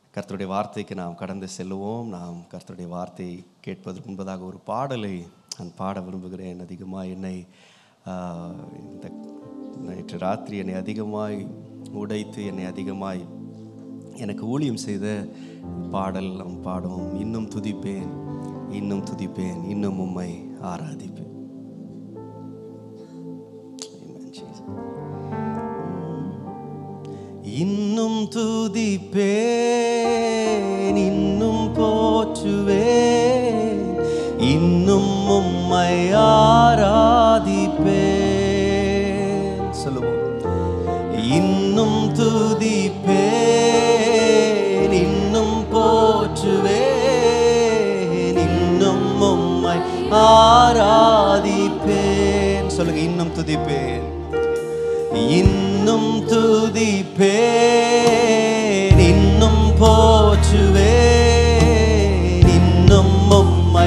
கர்த்தருடைய வார்த்தைக்கு நாம் கடந்து செல்லுவோம் நாம் கர்த்தருடைய வார்த்தை கேட்பதற்கு முன்பதாக ஒரு பாடலை நான் பாட விரும்புகிறேன் அதிகமாக என்னை ஆஹ், இந்த நேற்று ராத்திரி என்னை அதிகமாய் உடைத்து என்னை அதிகமாய் எனக்கு ஊழியம் செய்த பாடல் நாம் பாடுவோம் இன்னும் துதிப்பேன் இன்னும் துதிப்பேன் இன்னும் உம்மை ஆராதிப்பேன் Amen, Jesus. இன்னும் துதிப்பேன் இன்னும் போற்றுவேன் இன்னும் உம்மை ஆராதிப்பேன் சொல்லுவோம் இன்னும் துதிப்பேன் இன்னும் போற்றுவேன் இன்னும் உம்மை ஆராதிப்பேன் சொல்லுங்க இன்னும் துதிப்பேன் இன்னும் துதிப்பேன் இன்னும் போற்றுவேன் இன்னும் உம்மை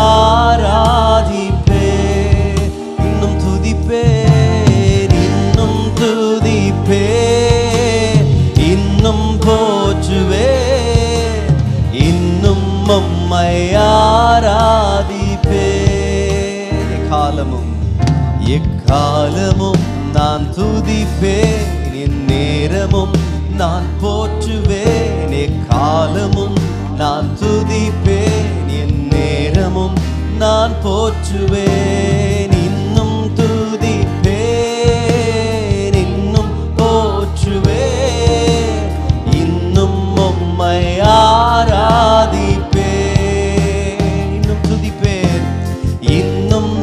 ஆராதிப்பேன் இன்னும் துதிப்பேன் இன்னும் துதிப்பேன் இன்னும் போற்றுவேன் இன்னும் உம்மை ஆராதிப்பேன் காலமும் எக்காலமும் நான் துதிப்பேன் என் நேரமும் நான் போற்றுவேன் எக்காலமும் நான் துதிப்பேன் என் நேரமும் நான் போற்றுவேன் இன்னும் துதிப்பேன் இன்னும் போற்றுவேன் இன்னும் உம்மை ஆராதிப்பேன் இன்னும் துதிப்பேன் இன்னும்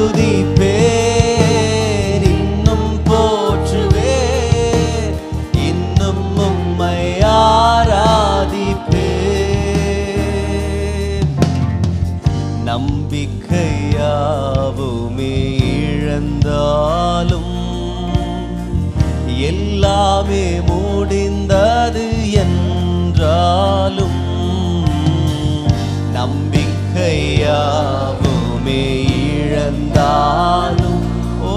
துதிப்பேன் இன்னும் போற்றுவேன் இன்னும் உம்மை ஆராதிப்பேன் நம்பிக்கையாவுமே இழந்தாலும் எல்லாமே முடிந்தது என்றாலும் நம்பிக்கையாவுமே இழந்தாலும் ஓ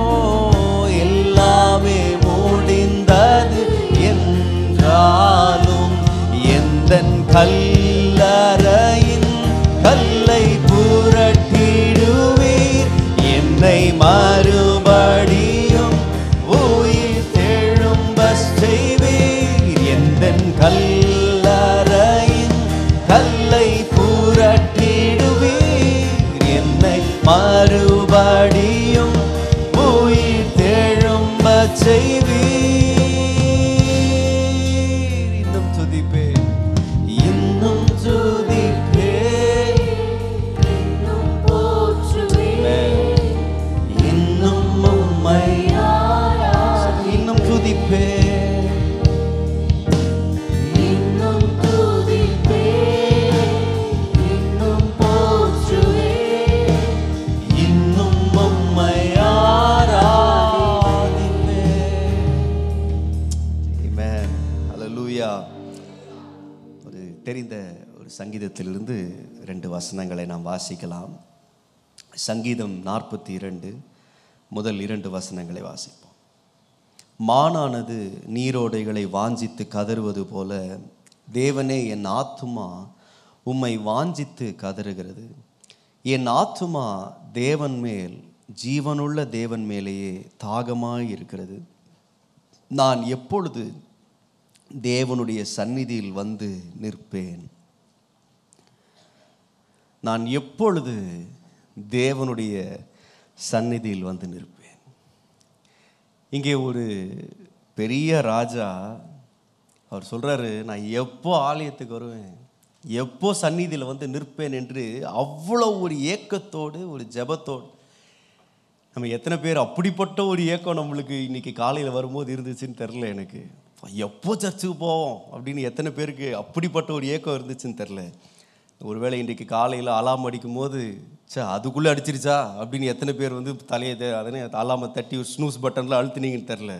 எல்லாமே முடிந்தது என்றாலும் எந்த கல்லறையின் கல்லை புரட்டிடுவீர் என்னை மறுபடியும் உயிர் தெழும்ப செய்வீர் எந்த கல்லறையின் கல்லை புரட்டிடுவீர் என்னை மறுபடியும் உயிர் தெழும்ப செய்வீர் இன்னும் துதிப்பேன் இன்னும் துதிப்பேன் இன்னும் உம்மை இன்னும் துதிப்பேன் இன்னும் உம்மை ஆராதிப்பேன் Amen. Hallelujah. ஒரு தெரிந்த ஒரு சங்கீதத்திலிருந்து ரெண்டு வசனங்களை நாம் வாசிக்கலாம் சங்கீதம் நாற்பத்தி இரண்டு முதல் இரண்டு வசனங்களை வாசிப்போம் மானானது நீரோடைகளை வாஞ்சித்து கதறுவது போல தேவனே என் ஆத்துமா உம்மை வாஞ்சித்து கதறுகிறது என் ஆத்துமா தேவன் மேல் ஜீவனுள்ள தேவன் மேலேயே தாகமாய் இருக்கிறது நான் எப்பொழுது தேவனுடைய சந்நிதியில் வந்து நிற்பேன் நான் எப்பொழுது தேவனுடைய சந்நிதியில் வந்து நிற்பேன் இங்கே ஒரு பெரிய ராஜா அவர் சொல்றாரு நான் எப்போ ஆலயத்துக்கு வருவேன் எப்போ சந்நிதியில் வந்து நிற்பேன் என்று அவ்வளோ ஒரு ஏக்கத்தோடு ஒரு ஜெபத்தோடு நம்ம எத்தனை பேர் அப்படிப்பட்ட ஒரு ஏக்கம் நம்மளுக்கு இன்னைக்கு காலையில் வரும்போது இருந்துச்சுன்னு தெரில எனக்கு எப்போ சர்ச்சுக்கு போவோம் அப்படின்னு எத்தனை பேருக்கு அப்படிப்பட்ட ஒரு ஏக்கம் இருந்துச்சுன்னு தெரில ஒருவேளை இன்றைக்கு காலையில் அலாம் அடிக்கும் போது சே அதுக்குள்ளே அடிச்சிருச்சா அப்படின்னு எத்தனை பேர் வந்து தலையை தே- அதனே அலாமை தட்டி ஒரு ஸ்னூஸ் பட்டனில் அழுத்துனீங்கன்னு தெரில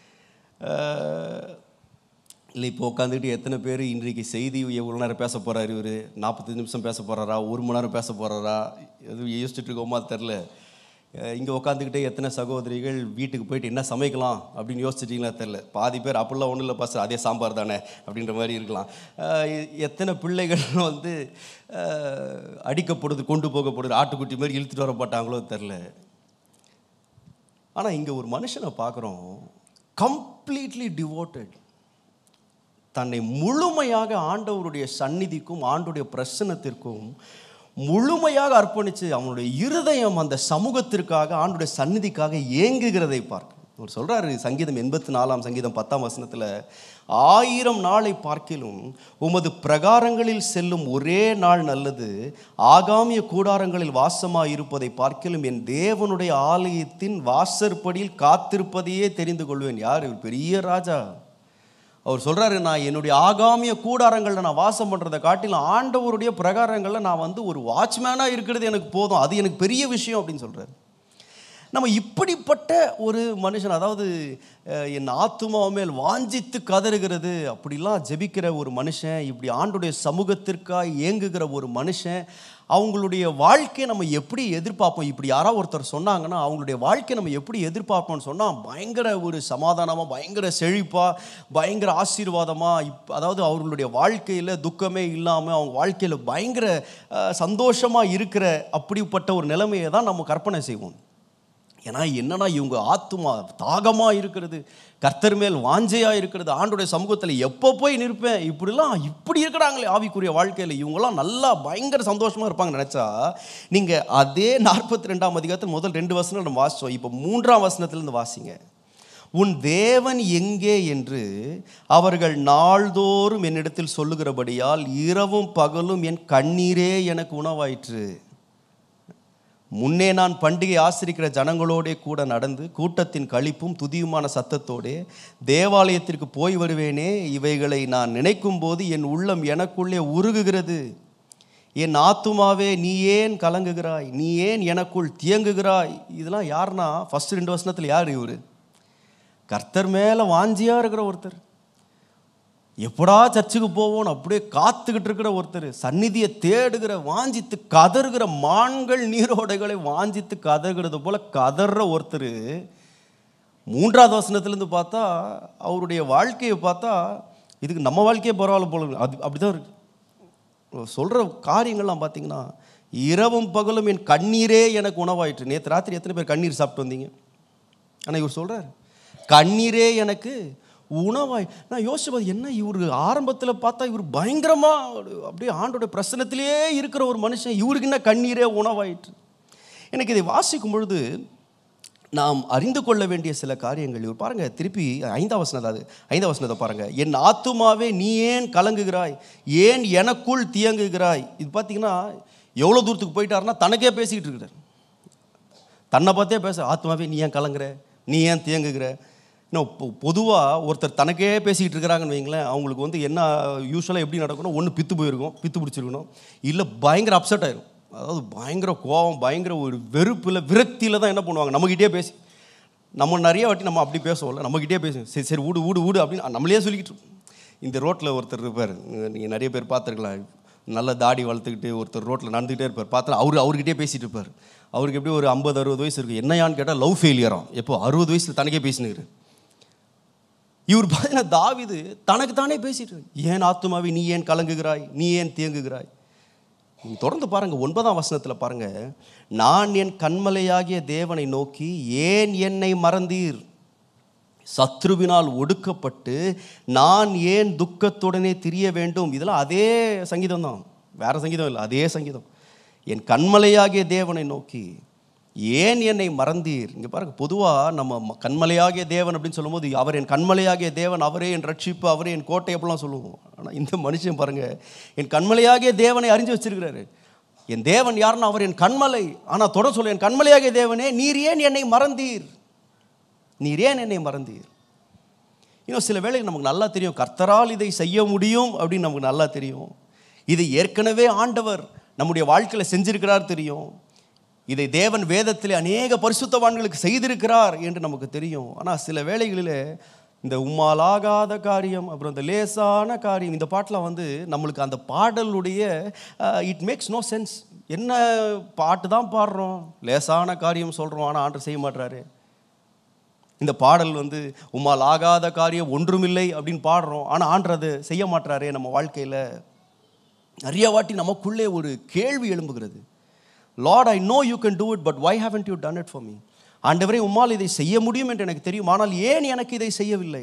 இல்லை இப்போ உட்காந்துக்கிட்டு எத்தனை பேர் இன்றைக்கு செய்தி எவ்வளோ நேரம் பேச போகிறாரு இவர் நாற்பத்தஞ்சு நிமிஷம் பேச போகிறாரா ஒரு மணி நேரம் பேச போகிறாரா எதுவும் யோசிச்சுட்டு இருக்கோமா தெரில இங்கே உட்காந்துக்கிட்டே எத்தனை சகோதரிகள் வீட்டுக்கு போயிட்டு என்ன சமைக்கலாம் அப்படின்னு யோசிச்சிட்டிங்களா தெரில பாதி பேர் அப்படிலாம் ஒன்றும் இல்லை பாஸ் அதே சாம்பார் தானே அப்படின்ற மாதிரி இருக்கலாம் அஹ் எ- எத்தனை பிள்ளைகள் வந்து அஹ், அடிக்கப்படுது கொண்டு போகப்படுது ஆட்டுக்குட்டி மாதிரி இழுத்துட்டு வரப்பட்டாங்களோ தெரில ஆனால் இங்கே ஒரு மனுஷனை பார்க்குறோம் கம்ப்ளீட்லி டிவோட்டட் தன்னை முழுமையாக ஆண்டவருடைய சந்நிதிக்கும் ஆண்டுடைய பிரசன்னத்திற்கும் முழுமையாக அர்ப்பணித்து அவனுடைய இருதயம் அந்த சமூகத்திற்காக ஆண்டுடைய சந்நிதிக்காக ஏங்குகிறதை பார்க்க அவர் சொல்றாரு சங்கீதம் எண்பத்தி நாலாம் சங்கீதம் பத்தாம் வசனத்தில் ஆயிரம் நாளை பார்க்கிலும் உமது பிரகாரங்களில் செல்லும் ஒரே நாள் நல்லது ஆகாமிய கூடாரங்களில் வாசமாய் இருப்பதை பார்க்கிலும் என் தேவனுடைய ஆலயத்தின் வாசற்படியில் காத்திருப்பதையே தெரிந்து கொள்வேன் யார் இவர் பெரிய ராஜா அவர் சொல்றாரு நான் என்னுடைய ஆகாமிய கூடாரங்களில் நான் வாசம் பண்ணுறதை காட்டிலும் ஆண்டவருடைய பிரகாரங்களில் நான் வந்து ஒரு வாட்ச்மேனாக இருக்கிறது எனக்கு போதும் அது எனக்கு பெரிய விஷயம் அப்படின்னு சொல்றாரு நம்ம இப்படிப்பட்ட ஒரு மனுஷன் அதாவது அஹ், என் ஆத்துமாவை மேல் வாஞ்சித்து கதறுகிறது அப்படிலாம் ஜெபிக்கிற ஒரு மனுஷன் இப்படி ஆண்டுடைய சமூகத்திற்காக ஏங்குகிற ஒரு மனுஷன் அவங்களுடைய வாழ்க்கையை நம்ம எப்படி எதிர்பார்ப்போம் இப்படி யாராவது ஒருத்தர் சொன்னாங்கன்னா அவங்களுடைய வாழ்க்கையை நம்ம எப்படி எதிர்பார்ப்போம்னு சொன்னால் பயங்கர ஒரு சமாதானமாக பயங்கர செழிப்பாக பயங்கர ஆசீர்வாதமாக இப் அதாவது அவர்களுடைய வாழ்க்கையில் துக்கமே இல்லாமல் அவங்க வாழ்க்கையில் பயங்கர சந்தோஷமாக இருக்கிற அப்படிப்பட்ட ஒரு நிலைமையை தான் நம்ம கற்பனை செய்வோம் ஏன்னா என்னன்னா இவங்க ஆத்துமா தாகமா இருக்கிறது கர்த்தர் மேல் வாஞ்சையா இருக்கிறது ஆண்டுடைய சமூகத்தில் எப்போ போய் நிற்பேன் இப்படிலாம் இப்படி இருக்கிறாங்களே ஆவிக்குரிய வாழ்க்கையில் இவங்கெல்லாம் நல்லா பயங்கர சந்தோஷமா இருப்பாங்க நினைச்சா நீங்க அதே நாற்பத்தி ரெண்டாம் அதிகாரத்தில் முதல் ரெண்டு வசனம் நம்ம வாசிச்சோம் இப்போ மூன்றாம் வசனத்திலிருந்து வாசிங்க உன் தேவன் எங்கே என்று அவர்கள் நாள்தோறும் என்னிடத்தில் சொல்லுகிறபடியால் இரவும் பகலும் என் கண்ணீரே எனக்கு உணவாயிற்று முன்னே நான் பண்டிகை ஆசிரிக்கிற ஜனங்களோடே கூட நடந்து கூட்டத்தின் களிப்பும் துதியுமான சத்தத்தோடே தேவாலயத்திற்கு போய் வருவேனே இவைகளை நான் நினைக்கும் போது என் உள்ளம் எனக்குள்ளே உருகுகிறது என் ஆத்துமாவே நீ ஏன் கலங்குகிறாய் நீ ஏன் எனக்குள் தியங்குகிறாய் இதெல்லாம் யாருன்னா ஃபர்ஸ்ட் ரெண்டு வசனத்தில் யார் இவர் கர்த்தர் மேலே வாஞ்சியாக இருக்கிற ஒருத்தர் எப்படா சர்ச்சுக்கு போவோன்னு அப்படியே காத்துக்கிட்டு இருக்கிற ஒருத்தர் சந்நிதியை தேடுகிற வாஞ்சித்து கதறுகிற மான்கள் நீரோடைகளை வாஞ்சித்து கதறுகிறது போல கதற ஒருத்தர் மூன்றாவது வசனத்துலேருந்து பார்த்தா அவருடைய வாழ்க்கையை பார்த்தா இதுக்கு நம்ம வாழ்க்கையே பரவாயில்ல போல இருக்கு. அது அப்படிதான் இருக்கு சொல்கிற காரியங்கள்லாம் பார்த்தீங்கன்னா இரவும் பகலும் என் கண்ணீரே எனக்கு உணவாயிற்று நேற்று ராத்திரி எத்தனை பேர் கண்ணீர் சாப்பிட்டு வந்தீங்க ஆனால் இவர் சொல்கிறார் கண்ணீரே எனக்கு உணவாய் நான் யோசிச்சு பார்த்து, என்ன இவர் ஆரம்பத்தில் பார்த்தா இவர் பயங்கரமாக அப்படியே ஆண்டோட பிரசனத்திலே இருக்கிற ஒரு மனுஷன் இவருக்கு என்ன கண்ணீரே உணவாயிற்று எனக்கு இதை வாசிக்கும் பொழுது நாம் அறிந்து கொள்ள வேண்டிய சில காரியங்கள் இவர் பாருங்க திருப்பி ஐந்தாம் வசனம் அது ஐந்தாம் வசனத்தை பாருங்க என் ஆத்துமாவே நீ ஏன் கலங்குகிறாய் ஏன் எனக்குள் தியங்குகிறாய் இது பார்த்தீங்கன்னா எவ்வளோ தூரத்துக்கு போயிட்டாருன்னா தனக்கே பேசிக்கிட்டு இருக்கிறார் தன்னை பார்த்தே பேச ஆத்மாவே நீ ஏன் கலங்குற நீ ஏன் தியங்குகிற இன்னும் பொதுவாக ஒருத்தர் தனக்கே பேசிக்கிட்டு இருக்கிறாங்கன்னு வைங்களேன் அவங்களுக்கு வந்து என்ன யூஸ்வலாக எப்படி நடக்கணும் ஒன்று பித்து போயிருக்கும் பித்து பிடிச்சிருக்கணும் இல்லை பயங்கர அப்செட் ஆயிரும் அதாவது பயங்கர கோபம் பயங்கர ஒரு வெறுப்பில் விரக்தியில் தான் என்ன பண்ணுவாங்க நம்மகிட்டே பேசி நம்ம நிறைய வாட்டி நம்ம அப்படி பேசுவோம்ல நம்மகிட்டே பேசுவோம் சரி சரி ஊடு ஊடு ஊடு அப்படின்னு நம்மளே சொல்லிக்கிட்டு இருப்போம். இந்த ரோட்டில் ஒருத்தர் இருப்பார் நீங்கள் நிறைய பேர் பார்த்துருக்கலாம் நல்ல தாடி வளர்த்துக்கிட்டு ஒருத்தர் ரோட்டில் நடந்துக்கிட்டே இருப்பார் பார்த்தா அவர் அவர்கிட்டயே பேசிட்டு இருப்பார் அவருக்கு எப்படி ஒரு ஐம்பது அறுபது வயசு இருக்குது என்னையான்னு கேட்டால் லவ் ஃபெயிலியராம் எப்போ அறுபது வயசில் தனக்கே பேசினுரு இவர் பார்த்தீங்கன்னா தாவிது தனக்கு தானே பேசிட்டு இருக்கு. ஏன் ஆத்துமாவி நீ ஏன் கலங்குகிறாய் நீ ஏன் தியங்குகிறாய் நீங்க தொடர்ந்து பாருங்க ஒன்பதாம் வசனத்தில் பாருங்க நான் என் கண்மலையாகிய தேவனை நோக்கி ஏன் என்னை மறந்தீர் சத்ருவினால் ஒடுக்கப்பட்டு நான் ஏன் துக்கத்துடனே திரிய வேண்டும் இதெல்லாம் அதே சங்கீதம் தான் வேற சங்கீதம் இல்லை அதே சங்கீதம் என் கண்மலையாகிய தேவனை நோக்கி ஏன் என்னை மறந்தீர் இங்கே பாருங்க பொதுவாக நம்ம ம- கண்மலையாகிய தேவன் அப்படின்னு சொல்லும்போது அவர் என் கண்மலையாகிய தேவன் அவரே என் ரட்சிப்பு அவரே என் கோட்டை அப்படிலாம் சொல்லுவோம் ஆனால் இந்த மனுஷன் பாருங்க என் கண்மலையாகிய தேவனை அறிஞ்சு வச்சிருக்கிறாரு என் தேவன் யாருன்னா அவர் என் கண்மலை ஆனால் தொடர் சொல்ல என் கண்மலையாகிய தேவனே நீர் ஏன் என்னை மறந்தீர் நீர் ஏன் என்னை மறந்தீர் இன்னும் சில வேளைகள் நமக்கு நல்லா தெரியும் கர்த்தரால் இதை செய்ய முடியும் அப்படின்னு நமக்கு நல்லா தெரியும் இது ஏற்கனவே ஆண்டவர் நம்முடைய வாழ்க்கையில் செஞ்சிருக்கிறார் தெரியும் இதை தேவன் வேதத்திலே அநேக பரிசுத்தவான்களுக்கு செய்திருக்கிறார் என்று நமக்கு தெரியும் ஆனால் சில வேளைகளில் இந்த உம்மாலாகாத காரியம் அப்புறம் இந்த லேசான காரியம் இந்த பாட்டெலாம் வந்து நம்மளுக்கு அந்த பாடலுடைய இட் மேக்ஸ் நோ சென்ஸ் என்ன பாட்டு தான் பாடுறோம் லேசான காரியம் சொல்கிறோம் ஆனால் ஆண்டர் செய்ய மாட்றாரு இந்த பாடல் வந்து உம்மால் ஆகாத காரியம் ஒன்றுமில்லை அப்படின்னு பாடுறோம் ஆனால் ஆண்டர் அது செய்ய மாட்றாரே நம்ம வாழ்க்கையில் நிறைய வாட்டி நமக்குள்ளே ஒரு கேள்வி எழும்புகிறது Lord I know you can do it but why haven't you done it for me ஆண்டவரே உம்மால் இதை செய்ய முடியும் என்று எனக்கு தெரியும் ஆனால் ஏன் எனக்கு இதை செய்யவில்லை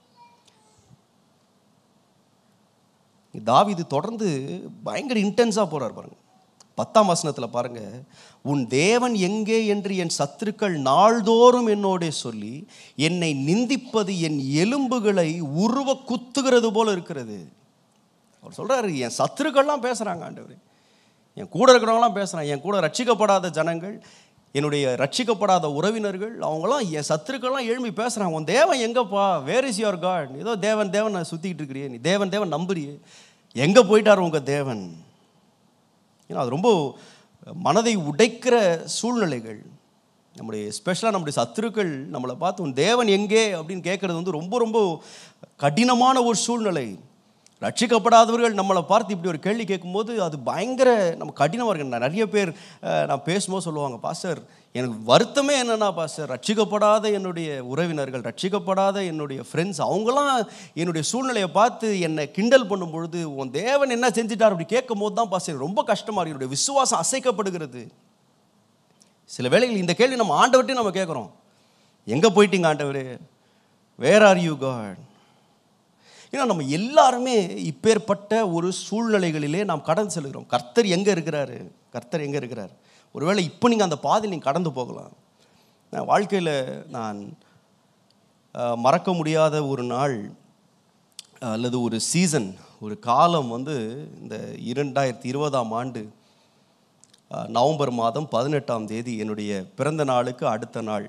தாவீது தொடர்ந்து பயங்கர இன்டென்ஸாக போறார் பாருங்க பத்தாம் வசனத்தில் பாருங்க உன் தேவன் எங்கே என்று என் சத்துருக்கள் நாள்தோறும் என்னோடே சொல்லி என்னை நிந்திப்பது என் எலும்புகளை உருவ குத்துகிறது போல இருக்கிறது அவர் சொல்றாரு என் சத்துருக்கள்லாம் பேசுகிறாங்க ஆண்டவர் என் கூட இருக்கிறவங்களாம் பேசுகிறாங்க என் கூட ரட்சிக்கப்படாத ஜனங்கள் என்னுடைய ரட்சிக்கப்படாத உறவினர்கள் அவங்களாம் என் சத்துருக்கள்லாம் எழும்பி பேசுகிறாங்க உன் தேவன் எங்கப்பா வேர் இஸ் யுவர் காட் ஏதோ தேவன் தேவன் நான் சுற்றிக்கிட்டு இருக்கிறியே நீ தேவன் தேவன் நம்புறியே எங்கே போயிட்டார் உங்கள் தேவன் ஏன்னா அது ரொம்ப மனதை உடைக்கிற சூழ்நிலைகள் நம்முடைய ஸ்பெஷலாக நம்முடைய சத்துருக்கள் நம்மளை பார்த்து உன் தேவன் எங்கே அப்படின்னு கேட்குறது வந்து ரொம்ப ரொம்ப கடினமான ஒரு சூழ்நிலை ரட்சிக்கப்படாதவர்கள் நம்மளை பார்த்து இப்படி ஒரு கேள்வி கேட்கும்போது அது பயங்கர நம்ம கடினமாக இருக்கு நான் நிறைய பேர் அஹ், நான் பேசும்போது சொல்லுவாங்க பாஸ்டர் எனக்கு வருத்தமே என்னன்னா பாஸ்டர் ரட்சிக்கப்படாத என்னுடைய உறவினர்கள் ரட்சிக்கப்படாத என்னுடைய ஃப்ரெண்ட்ஸ் அவங்களாம் என்னுடைய சூழ்நிலையை பார்த்து என்னை கிண்டல் பண்ணும் பொழுது உன் தேவன் என்ன செஞ்சிட்டார் அப்படி கேட்கும் போது தான் பாஸ்டர் ரொம்ப கஷ்டமாக இருக்கு என்னுடைய விசுவாசம் அசைக்கப்படுகிறது சில வேளைகள் இந்த கேள்வி நம்ம ஆண்டவர்கிட்டயும் நம்ம கேட்குறோம் எங்கே போயிட்டீங்க ஆண்டவரே வேர் ஆர் யூ காட் ஏன்னா நம்ம எல்லாருமே இப்பேற்பட்ட ஒரு சூழ்நிலைகளிலே நாம் கடந்து செல்கிறோம் கர்த்தர் எங்கே இருக்கிறாரு கர்த்தர் எங்கே இருக்கிறார் ஒருவேளை இப்போ நீங்கள் அந்த பாதையில் நீங்கள் கடந்து போகலாம் நான் வாழ்க்கையில் நான் அஹ், மறக்க முடியாத ஒரு நாள் அல்லது ஒரு சீசன் ஒரு காலம் வந்து இந்த இரண்டாயிரத்தி இருபதாம் ஆண்டு அஹ், நவம்பர் மாதம் பதினெட்டாம் தேதி என்னுடைய பிறந்த நாளுக்கு அடுத்த நாள்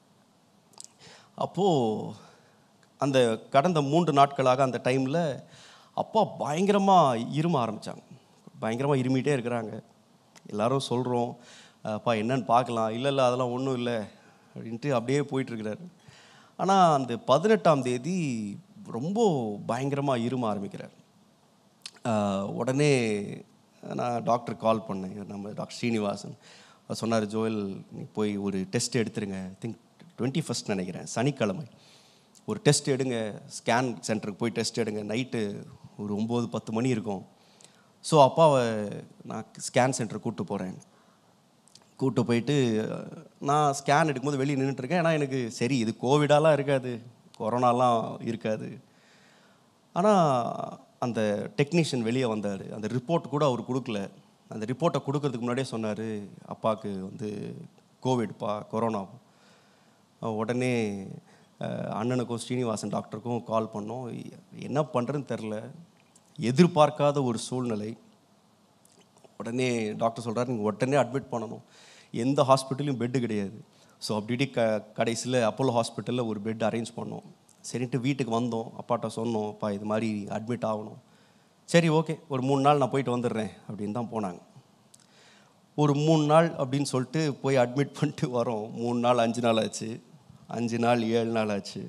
அப்போது அந்த கடந்த மூன்று நாட்களாக அந்த டைமில் அப்பா பயங்கரமாக இரும ஆரம்பித்தாங்க பயங்கரமாக இருமிட்டே இருக்கிறாங்க எல்லாரும் சொல்கிறோம் அப்பா என்னன்னு பார்க்கலாம் இல்லை இல்லை அதெல்லாம் ஒன்றும் இல்லை அப்படின்ட்டு அப்படியே போயிட்டுருக்கிறாரு ஆனால் அந்த பதினெட்டாம் தேதி ரொம்ப பயங்கரமாக இரும ஆரம்பிக்கிறார் ஆஹ் உடனே நான் டாக்டர் கால் பண்ணேன் நம்ம டாக்டர் ஸ்ரீனிவாசன் அவர் சொன்னார் ஜோயல் நீ போய் ஒரு டெஸ்ட் எடுத்துருங்க திங்க் டுவெண்ட்டி ஃபஸ்ட் நினைக்கிறேன் சனிக்கிழமை ஒரு டெஸ்ட் எடுங்க ஸ்கேன் சென்டருக்கு போய் டெஸ்ட் எடுங்க நைட்டு ஒரு ஒம்பது பத்து மணி இருக்கும் ஸோ அப்பாவை நான் ஸ்கேன் சென்டர் கூப்பிட்டு போகிறேன் கூப்பிட்டு போயிட்டு நான் ஸ்கேன் எடுக்கும்போது வெளியே நின்றுட்டுருக்கேன் ஏன்னா எனக்கு சரி இது கோவிடாலாம் இருக்காது கொரோனாலாம் இருக்காது ஆனால் அந்த டெக்னீஷியன் வெளியே வந்தார் அந்த ரிப்போர்ட் கூட அவர் கொடுக்கல அந்த ரிப்போர்ட்டை கொடுக்கறதுக்கு முன்னாடியே சொன்னார் அப்பாவுக்கு வந்து கோவிட்ப்பா கொரோனா அஹ் உடனே அஹ், அண்ணனுக்கும் ஸ்ரீனிவாசன் டாக்டருக்கும் கால் பண்ணோம் என்ன பண்ணுறதுன்னு தெரில எதிர்பார்க்காத ஒரு சூழ்நிலை உடனே டாக்டர் சொல்கிறார் நீங்கள் உடனே அட்மிட் பண்ணணும் எந்த ஹாஸ்பிட்டலையும் பெட்டு கிடையாது ஸோ அப்படி இப்படி க கடைசியில் அப்போலோ ஹாஸ்பிட்டலில் ஒரு பெட் அரேஞ்ச் பண்ணோம் சரின்ட்டு வீட்டுக்கு வந்தோம் அப்பாட்ட சொன்னோம் அப்பா இது மாதிரி அட்மிட் ஆகணும் சரி ஓகே ஒரு மூணு நாள் நான் போயிட்டு வந்துடுறேன் அப்படின்னு தான் போனாங்க ஒரு மூணு நாள் அப்படின்னு சொல்லிட்டு போய் அட்மிட் பண்ணிட்டு வரோம் மூணு நாள் அஞ்சு நாள் ஆச்சு அஞ்சு நாள் ஏழு நாள் ஆச்சு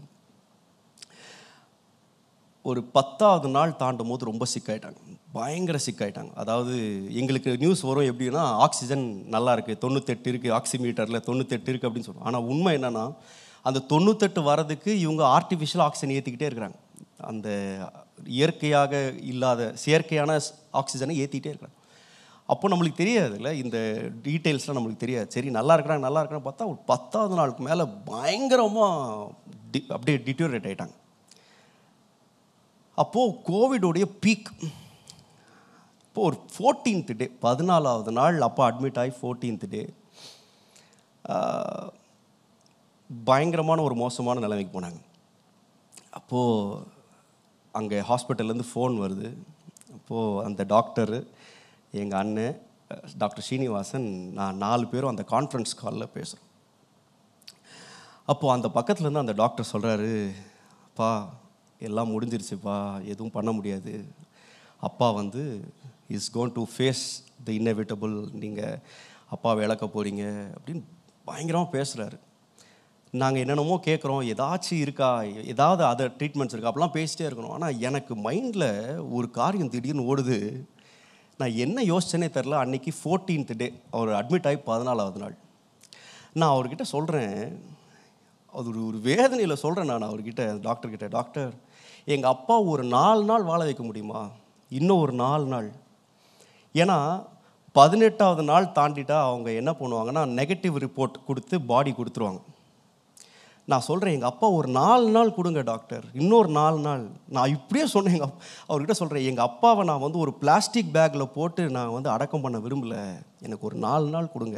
ஒரு பத்தாவது நாள் தாண்டும் போது ரொம்ப சிக்காயிட்டாங்க பயங்கர சிக்காயிட்டாங்க அதாவது எங்களுக்கு நியூஸ் வரும் எப்படின்னா ஆக்சிஜன் நல்லா இருக்குது தொண்ணூத்தெட்டு இருக்குது ஆக்சிமீட்டரில் தொண்ணூத்தெட்டு இருக்குது அப்படின்னு சொல்லுவோம் ஆனால் உண்மை என்னன்னா அந்த தொண்ணூத்தெட்டு வரதுக்கு இவங்க ஆர்டிஃபிஷியல் ஆக்சிஜன் ஏற்றிக்கிட்டே இருக்கிறாங்க அந்த இயற்கையாக இல்லாத செயற்கையான ஆக்சிஜனை ஏற்றிக்கிட்டே இருக்கிறாங்க அப்போ நம்மளுக்கு தெரியாதுல்ல இந்த டீட்டெயில்ஸ்லாம் நம்மளுக்கு தெரியாது சரி நல்லா இருக்கிறாங்க நல்லா இருக்கிறாங்க பார்த்தா ஒரு பத்தாவது நாளுக்கு மேலே பயங்கரமாக டி அப்படியே டிட்டோரேட் ஆயிட்டாங்க அப்போது கோவிடோடைய பீக் இப்போ ஒரு ஃபோர்டீன்த் டே பதினாலாவது நாள் அப்பா அட்மிட் ஆகி ஃபோர்டீன்த் டே பயங்கரமான ஒரு மோசமான நிலைமைக்கு போனாங்க அப்போது அங்கே ஹாஸ்பிட்டல்லேருந்து ஃபோன் வருது அப்போது அந்த டாக்டரு எங்கள் அண்ணன் அஹ், டாக்டர் ஸ்ரீனிவாசன் நான் நாலு பேரும் அந்த கான்ஃபரன்ஸ் காலில் பேசுகிறோம் அப்போது அந்த பக்கத்துல இருந்து அந்த டாக்டர் சொல்கிறாரு அப்பா எல்லாம் முடிஞ்சிருச்சுப்பா எதுவும் பண்ண முடியாது அப்பா வந்து is gone to face the inevitable நீங்கள் அப்பாவை இழக்க போகிறீங்க அப்படின்னு பயங்கரமாக பேசுகிறாரு நாங்கள் என்னென்னமோ கேட்குறோம் ஏதாச்சும் இருக்கா ஏதாவது அதர் ட்ரீட்மெண்ட்ஸ் இருக்கா அப்படிலாம் பேசிட்டே இருக்கிறோம் ஆனால் எனக்கு மைண்டில் ஒரு காரியம் திடீர்னு ஓடுது நான் என்ன யோசிச்சேனே தெரில அன்னைக்கு ஃபோர்டீன்த் டே அவர் அட்மிட் ஆகி பதினாலாவது நாள் நான் அவர்கிட்ட சொல்கிறேன் அது ஒரு ஒரு வேதனையில் சொல்கிறேன் நான் அவர்கிட்ட டாக்டர் கிட்ட டாக்டர் எங்கள் அப்பா ஒரு நாலு நாள் வாழ வைக்க முடியுமா இன்னும் ஒரு நாலு நாள் ஏன்னா பதினெட்டாவது நாள் தாண்டிட்டா அவங்க என்ன பண்ணுவாங்கன்னா நெகட்டிவ் ரிப்போர்ட் கொடுத்து பாடி கொடுத்துருவாங்க நான் சொல்கிறேன் எங்கள் அப்பா ஒரு நாலு நாள் கொடுங்க டாக்டர் இன்னொரு நாலு நாள் நான் இப்படியே சொன்னேன் எங்கள் அவர்கிட்ட சொல்கிறேன் எங்கள் அப்பாவை நான் வந்து ஒரு பிளாஸ்டிக் பேக்கில் போட்டு நான் வந்து அடக்கம் பண்ண விரும்பல எனக்கு ஒரு நாலு நாள் கொடுங்க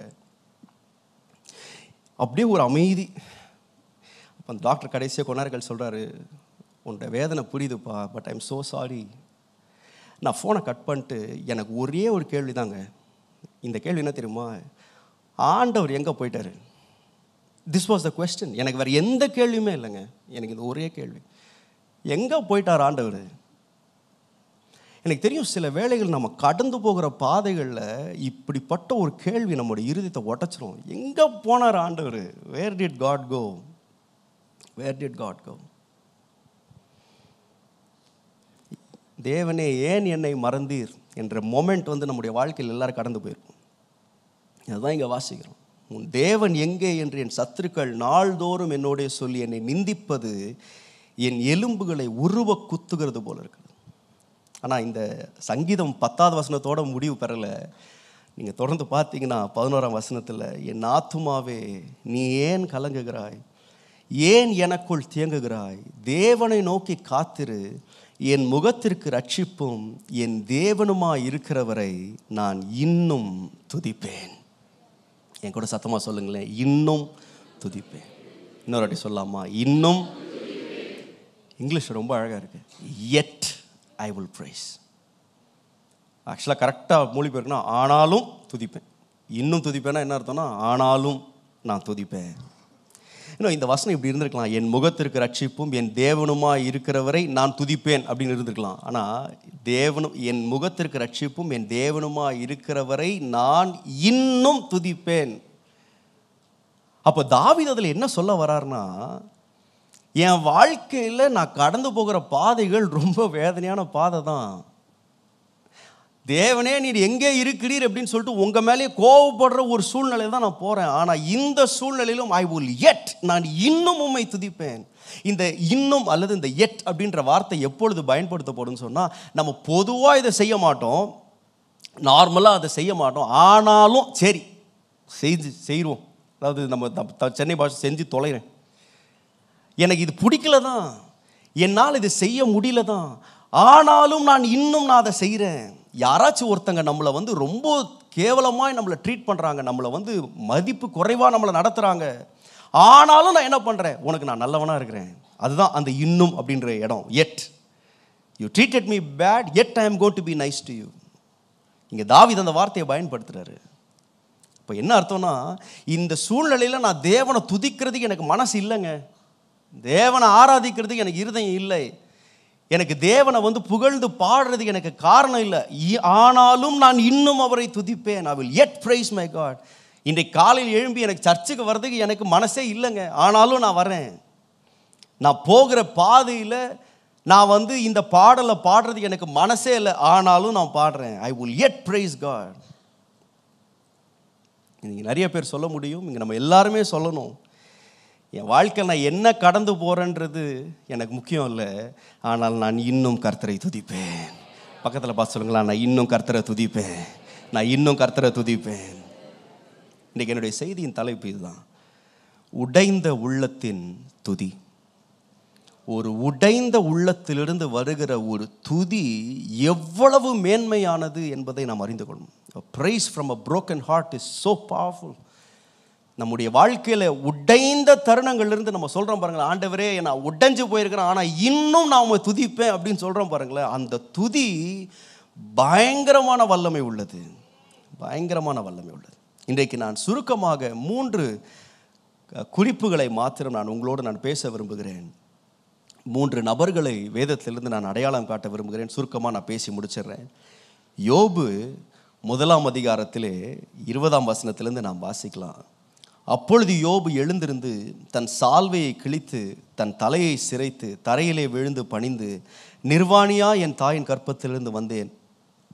அப்படியே ஒரு அமைதி அப்போ அந்த டாக்டர் கடைசியாக கொண்டார்கள் சொல்கிறாரு உன்னோட வேதனை புரியுதுப்பா பட் ஐம் so சாரி நான் ஃபோனை கட் பண்ணிட்டு எனக்கு ஒரே ஒரு கேள்வி தாங்க இந்த கேள்வி என்ன தெரியுமா ஆண்டவர் எங்கே போயிட்டாரு திஸ் வாஸ் த கொஸ்டின் எனக்கு வேறு எந்த கேள்வியுமே இல்லைங்க எனக்கு இந்த ஒரே கேள்வி எங்கே போயிட்டார் ஆண்டவர் எனக்கு தெரியும் சில வேளைகள் நம்ம கடந்து போகிற பாதைகளில் இப்படிப்பட்ட ஒரு கேள்வி நம்முடைய இருதயத்தை உடச்சிரும் எங்கே போனார் ஆண்டவர் where did God go where did God go தேவனே ஏன் என்னை மறந்தீர் என்ற மொமெண்ட் வந்து நம்முடைய வாழ்க்கையில் எல்லாரும் கடந்து போயிருக்கும் அதுதான் இங்கே வாசிக்கிறோம் உன் தேவன் எங்கே என்று என் சத்துருக்கள் நாள்தோறும் என்னோடே சொல்லி என்னை நிந்திப்பது என் எலும்புகளை உருவ குத்துகிறது போல இருக்குது ஆனால் இந்த சங்கீதம் பத்தாவது வசனத்தோட முடிவு பெறலை நீங்கள் தொடர்ந்து பார்த்தீங்கன்னா பதினோராம் வசனத்தில் என் ஆத்துமாவே நீ ஏன் கலங்குகிறாய் ஏன் எனக்குள் தியங்குகிறாய் தேவனை நோக்கி காத்திரு என் முகத்திற்கு ரட்சிப்பும் என் தேவனுமா இருக்கிறவரை நான் இன்னும் துதிப்பேன் என் கூட சத்தமாக சொல்லுங்களேன் இன்னும் துதிப்பேன் இன்னொரு வாட்டி சொல்லலாமா இன்னும் இங்கிலீஷ் ரொம்ப அழகாக இருக்கு எட் ஐ வில் ப்ரைஸ் ஆக்சுவலாக கரெக்டாக மொழிபெயர்க்கனா ஆனாலும் துதிப்பேன் இன்னும் துதிப்பேன்னா என்ன அர்த்தம்னா ஆனாலும் நான் துதிப்பேன் இன்னும் இந்த வசனம் இப்படி இருந்திருக்கலாம் என் முகத்திற்கு ரட்சிப்பும் என் தேவனுமா இருக்கிறவரை நான் துதிப்பேன் அப்படின்னு இருந்திருக்கலாம் ஆனால் தேவனும் என் முகத்திற்கு ரட்சிப்பும் என் தேவனுமா இருக்கிறவரை நான் இன்னும் துதிப்பேன் அப்போ தாவீது அதில் என்ன சொல்ல வராருன்னா என் வாழ்க்கையில் நான் கடந்து போகிற பாதைகள் ரொம்ப வேதனையான பாதை தான் தேவனே நீர் எங்கே இருக்கிறீர் அப்படின்னு சொல்லிட்டு உங்கள் மேலே கோவப்படுற ஒரு சூழ்நிலை தான் நான் போகிறேன் ஆனால் இந்த சூழ்நிலையிலும் ஐ வில் எட் நான் இன்னும் உம்மை துதிப்பேன் இந்த இன்னும் அல்லது இந்த எட் அப்படின்ற வார்த்தை எப்பொழுது பயன்படுத்தப்படும் சொன்னால் நம்ம பொதுவாக இதை செய்ய மாட்டோம் நார்மலாக அதை செய்ய மாட்டோம் ஆனாலும் சரி செஞ்சு செய்வோம் அதாவது நம்ம த- த- சென்னை பாஷை செஞ்சு தொலைகிறேன் எனக்கு இது பிடிக்கல தான் என்னால் இது செய்ய முடியல தான் ஆனாலும் நான் இன்னும் நான் அதை செய்கிறேன் யாராச்சும் ஒருத்தங்க நம்மளை வந்து ரொம்ப கேவலமாக நம்மளை ட்ரீட் பண்ணுறாங்க நம்மளை வந்து மதிப்பு குறைவாக நம்மளை நடத்துகிறாங்க ஆனாலும் நான் என்ன பண்ணுறேன் உனக்கு நான் நல்லவனாக இருக்கிறேன் அதுதான் அந்த இன்னும் அப்படின்ற இடம் yet you treated me bad yet I am gone to be nice to you இங்கே தாவீது அந்த வார்த்தையை பயன்படுத்துகிறாரு இப்போ என்ன அர்த்தம்னா இந்த சூழ்நிலையில் நான் தேவனை துதிக்கிறதுக்கு எனக்கு மனசு இல்லைங்க தேவனை ஆராதிக்கிறதுக்கு எனக்கு இருதயம் இல்லை எனக்கு தேவனை வந்து புகழ்ந்து பாடுறதுக்கு எனக்கு காரணம் இல்லை இ- ஆனாலும் நான் இன்னும் அவரை துதிப்பேன் I will yet praise my God இன்றைக்கு காலையில் எழும்பி எனக்கு சர்ச்சுக்கு வர்றதுக்கு எனக்கு மனசே இல்லைங்க ஆனாலும் நான் வரேன் நான் போகிற பாதையில் நான் வந்து இந்த பாடலை பாடுறதுக்கு எனக்கு மனசே இல்லை ஆனாலும் நான் பாடுறேன் ஐ will yet praise God நீங்கள் நிறைய பேர் சொல்ல முடியும் இங்கே நம்ம எல்லாருமே சொல்லணும் என் வாழ்க்கையில் நான் என்ன கடந்து போகிறேன்றது எனக்கு முக்கியம் இல்லை ஆனால் நான் இன்னும் கர்த்தரை துதிப்பேன் பக்கத்தில் பார்த்து சொல்லுங்களா நான் இன்னும் கர்த்தரை துதிப்பேன் நான் இன்னும் கர்த்தரை துதிப்பேன் இன்றைக்கி என்னுடைய செய்தியின் தலைப்பு இதுதான் உடைந்த உள்ளத்தின் துதி ஒரு உடைந்த உள்ளத்திலிருந்து வருகிற ஒரு துதி எவ்வளவு மேன்மையானது என்பதை நாம் அறிந்து கொள்ளணும் praise from a broken heart is so powerful நம்முடைய வாழ்க்கையில் உடைந்த தருணங்கள்லேருந்து நம்ம சொல்கிறோம் பாருங்களேன் ஆண்டவரே நான் உடைஞ்சு போயிருக்கிறேன் ஆனால் இன்னும் நான் உம்மை துதிப்பேன் அப்படின்னு சொல்கிறோம் பாருங்களேன் அந்த துதி பயங்கரமான வல்லமை உள்ளது பயங்கரமான வல்லமை உள்ளது இன்றைக்கு நான் சுருக்கமாக மூன்று அஹ், குறிப்புகளை மாத்திரம் நான் உங்களோடு நான் பேச விரும்புகிறேன் மூன்று நபர்களை வேதத்திலிருந்து நான் அடையாளம் காட்ட விரும்புகிறேன் சுருக்கமாக நான் பேசி முடிச்சிடுறேன் யோபு முதலாம் அதிகாரத்திலே இருபதாம் வசனத்திலிருந்து நாம் வாசிக்கலாம் அப்பொழுது யோபு எழுந்திருந்து தன் சால்வையை கிழித்து தன் தலையை சிரைத்து தரையிலே விழுந்து பணிந்து நிர்வாணியா என் தாயின் கற்பத்திலிருந்து வந்தேன்